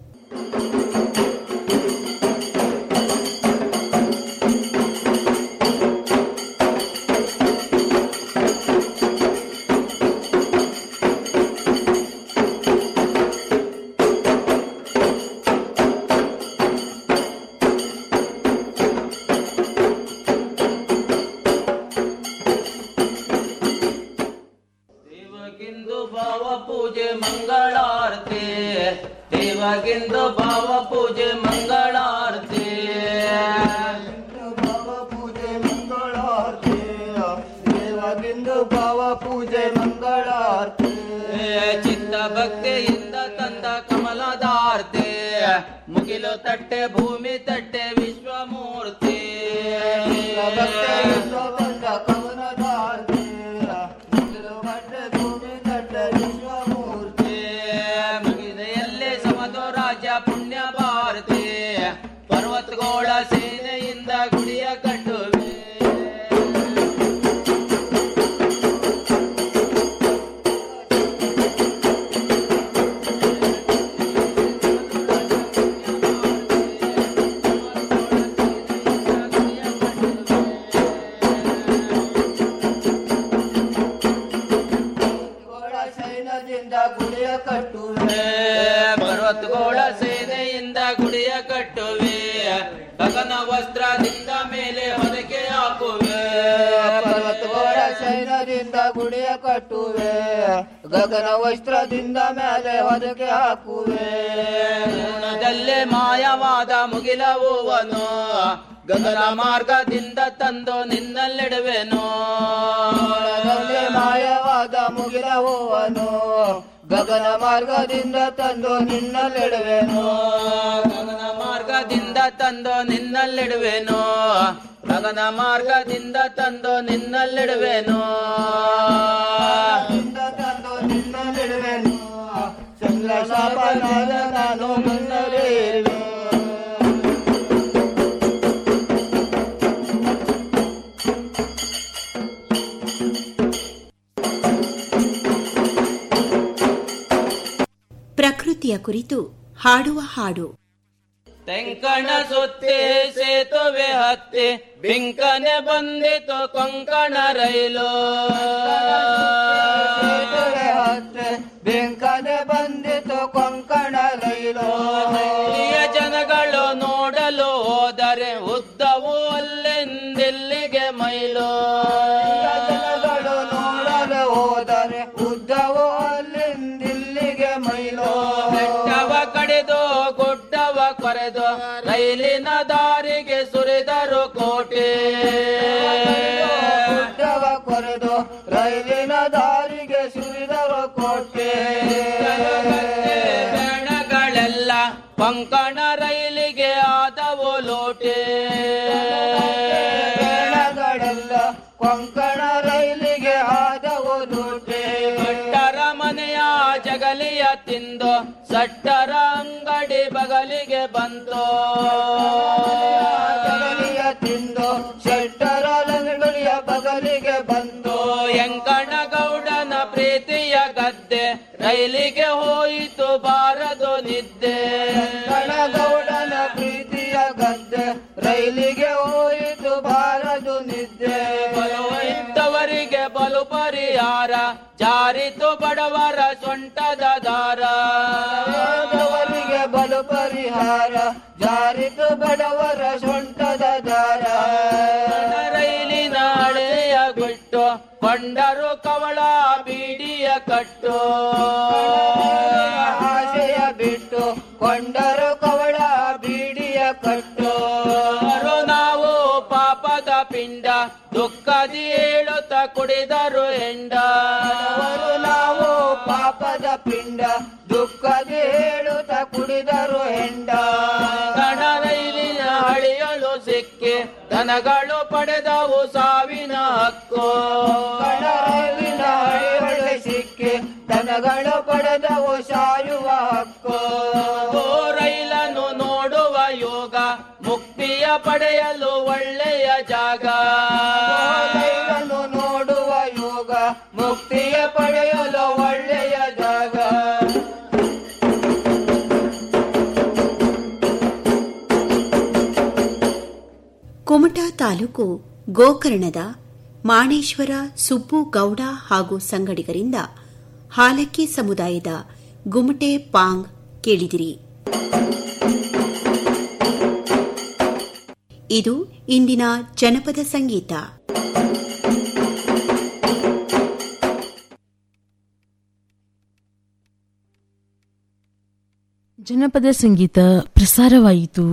ದೇವಗಿಂದು ಭಾವ ಪೂಜೆ ಮಂಗಳಾರತಿ ದೇವಗಿಂದು ಭಾವ ಪೂಜೆ ಮಂಗಳಾರತಿ ಭಾವ ಪೂಜೆ ಮಂಗಳಾರತಿ ದೇವಗಿಂದು ಭಾವ ಪೂಜೆ ಮಂಗಳಾರತಿ ಚಿತ್ತ ಭಕ್ತಿಯಿಂದ ತಂದ ಕಮಲದಾರ್ತಿ ಮುಗಿಲು ತಟ್ಟೆ ಭೂಮಿ ತಟ್ಟೆ ವಿಶ್ವಮೂರ್ತಿ ಭಕ್ತಿಯಿಂದ ತಂದ ಕಮಲದಾರ್ತಿ ಮುಗಿದೆಯಲ್ಲೇ ಸಮದೋ ರಾಜ ಪುಣ್ಯ ಭಾರತಿ ಪರ್ವತಗೋಳ ಸೇನೆಯಿಂದ ಗುಡಿಯ ಕಟ್ಟುವೆ ಸೈನ್ಯದಿಂದ ಗುಡಿಯ ಕಟ್ಟುವೆ ಪರ್ವತಗೋಳ ಸೇನೆಯಿಂದ ಗುಡಿಯ ಕಟ್ಟುವೆ ಗಗನ ವಸ್ತ್ರದಿಂದ ಮೇಲೆ ಹೊರಗೆ ಹಾಕುವೆ ಪರ್ವತಗೋಳ ಸೈನ್ಯದಿಂದ ಗುಡಿಯ ಕಟ್ಟುವೆ ಗಗನ ವಸ್ತ್ರದಿಂದ ಮೇಲೆ ಹೊರಗೆ ಹಾಕುವೆ ಗುಣದಲ್ಲೇ ಮಾಯವಾದ ಮುಗಿಲ ಹೂವನು ಗಗನ ಮಾರ್ಗದಿಂದ ತಂದು ನಿನ್ನಲ್ಲಿಡುವೆನು ಮಾಯವಾದ ಮುಗಿಲ ಹೂವನು ಗಗನ ಮಾರ್ಗದಿಂದ ತಂದು ನಿನ್ನಲ್ಲಿಡುವೆನು ಗಗನ ಮಾರ್ಗದಿಂದ ತಂದು ನಿನ್ನಲ್ಲಿಡುವೆನು ಗಗನ ಮಾರ್ಗದಿಂದ ತಂದು ನಿನ್ನಲ್ಲಿಡುವೆನು ತಂದು ನಿನ್ನಲ್ಲಿಡುವೆನು ಚಂದ್ರ ಶಾಪನಾದ ನಾನು ಮುನ್ನವೇ ಇರುವೆ ಪ್ರಕೃತಿಯ ಕುರಿತು ಹಾಡುವ ಹಾಡು ತೆಂಕಣ ಸುತ್ತಿ ಸೇತುವೆ ಹತ್ತಿ ಬಿಂಕನೆ ಬಂದಿತು ಕೊಂಕಣ ರೈಲು ಸೇತುವೆ ಹತ್ತಿ ಬೆಂಕನೆ ಬಂದಿತು ಕೊಂಕಣ ರೈಲು ಇಲ್ಲಿಯ ಜನಗಳು ನೋಡಲು ಹೋದರೆ ಉದ್ದವು ಅಲ್ಲೆಂದಿಲ್ಲಿಗೆ ಮೈಲು ಜನಗಳು ನೋಡಲು ಹೋದರೆ ಉದ್ದವು ಅಲ್ಲಿಂದಿಲ್ಲಿಗೆ ಮೈಲು ಬೆಟ್ಟವ ಕಡಿದು ಗುಡ್ಡವ ಕೊರೆದು ರೈಲಿನ ದಾರಿಗೆ ಸುರಿದರು ಕೋಟೆ ಗುಡ್ಡವ ಕೊರೆದು ರೈಲಿನ ದಾರಿಗೆ ಸುರಿದರು ಕೋಟೆ ಬೇಣಗಳೆಲ್ಲ ಕೊಂಕಣ ರೈಲಿಗೆ ಆದವು ಲೋಟೆ ಬೇಡಗಳೆಲ್ಲ ಕೊಂಕಣ ರೈಲಿಗೆ ಆದವು ಲೂಟೆ ಭಟ್ಟರ ಮನೆಯ ಜಗಲಿಯ ತಿಂದು ಸಟ್ಟರ ಅಂಗಡಿ ಬಗಲಿಗೆ ಬಂತು ಜಗಲಿಯ ತಿಂದು ಶೆಟ್ಟರ ಅಂಗಡಿಯ ಬಗಲಿಗೆ ಬಂದು ಎಂಕಣ ಗೌಡನ ಪ್ರೀತಿಯ ಗದ್ದೆ ರೈಲಿಗೆ ಹೋಯಿತು ಬಾರದು ನಿದ್ದೆ ಗಣಗೌಡನ ಪ್ರೀತಿಯ ಗದ್ದೆ ರೈಲಿಗೆ ಹೋಯಿತು ಬಾರದು ನಿದ್ದೆ ಬಲವ ಇದ್ದವರಿಗೆ ಬಲು ಪರಿಹಾರ ಜಾರಿತು ಬಡವರ ಸೊಂಟದ ದಾರ ಬಡವರಿಗೆ ಬಲು ಪರಿಹಾರ ಜಾರಿತು ಬಡವರ ಸೊಂಟದ ದಾರ ರೈಲಿನ ಹಳೆಯ ಗುಟ್ಟು ಕೊಂಡರು ಕವಳ ಬೀಡಿಯ ಕಟ್ಟು ಆಶೆಯ ಬಿಟ್ಟು ಕೊಂಡರು ಕವಳ ಬೀಡಿಯ ಕಟ್ಟು ಅವರು ನಾವು ಪಾಪದ ಪಿಂಡ ದುಃಖದಿ ಹೇಳುತ್ತ ಕುಡಿದರು ಹೆಂಡ ಅವರು ನಾವು ಪಾಪದ ಪಿಂಡ ದುಃಖದಿ ಹೇಳುತ್ತ ಕುಡಿದರು ಹೆಂಡ ಗಣ ರೈಲಿನ ಹಳಿಯಲು ಸಿಕ್ಕಿ ದನಗಳು ಪಡೆದವು ಸಾವಿನ ಹಕ್ಕು ಕಡಲಿನ ಹಳಿಯೊಳಗೆ ಸಿಕ್ಕಿ ದನಗಳು ಪಡೆದವು ಸಾಯುವ ಹಕ್ಕು ಓ ರೈಲನ್ನು ನೋಡುವ ಯೋಗ ಮುಕ್ತಿಯ ಪಡೆಯಲು ಒಳ್ಳೆಯ ಜಾಗ ರೈಲನ್ನು ನೋಡುವ ಯೋಗ ಮುಕ್ತಿಯ ಪಡೆಯಲು ಒಳ್ಳೆಯ ಜಾಗ ಕುಮಟಾ ತಾಲೂಕು ಗೋಕರ್ಣದ ಮಾಣೇಶ್ವರ ಸುಬ್ಬು ಗೌಡ ಹಾಗೂ ಸಂಗಡಿಗರಿಂದ ಹಾಲಕ್ಕಿ ಸಮುದಾಯದ ಗುಮಟೆ ಪಾಂಗ್ ಕೇಳಿದಿರಿ ಇದು ಇಂದಿನ ಜನಪದ ಸಂಗೀತ ಜನಪದ ಸಂಗೀತ ಪ್ರಸಾರವಾಯಿತು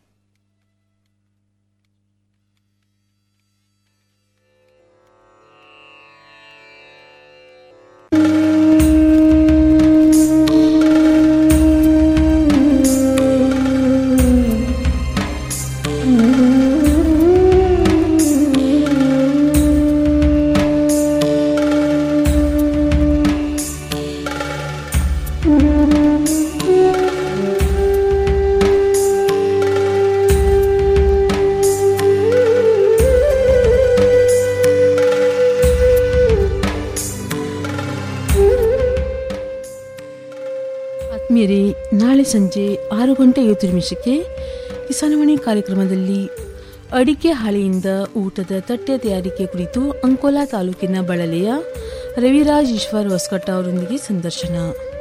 ಆತ್ಮೀಯರೇ ನಾಳೆ ಸಂಜೆ ಆರು ಗಂಟೆ ಐವತ್ತು ನಿಮಿಷಕ್ಕೆ ಕಿಸಾನವಾಣಿ ಕಾರ್ಯಕ್ರಮದಲ್ಲಿ ಅಡಿಕೆ ಹಾಳೆಯಿಂದ ಊಟದ ತಟ್ಟೆ ತಯಾರಿಕೆ ಕುರಿತು ಅಂಕೋಲಾ ತಾಲೂಕಿನ ಬಳಲೆಯ ರವಿರಾಜ್ ಈಶ್ವರ್ ಹೊಸಕಟ್ಟ ಅವರೊಂದಿಗೆ ಸಂದರ್ಶನ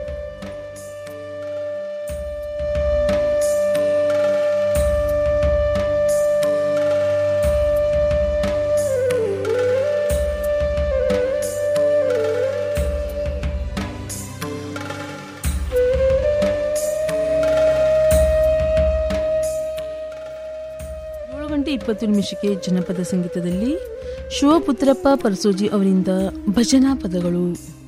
ಏಳು ಗಂಟೆ ಇಪ್ಪತ್ತು ನಿಮಿಷಕ್ಕೆ ಜನಪದ ಸಂಗೀತದಲ್ಲಿ ಶಿವಪುತ್ರಪ್ಪ ಪರಸೋಜಿ ಅವರಿಂದ ಭಜನಾ ಪದಗಳು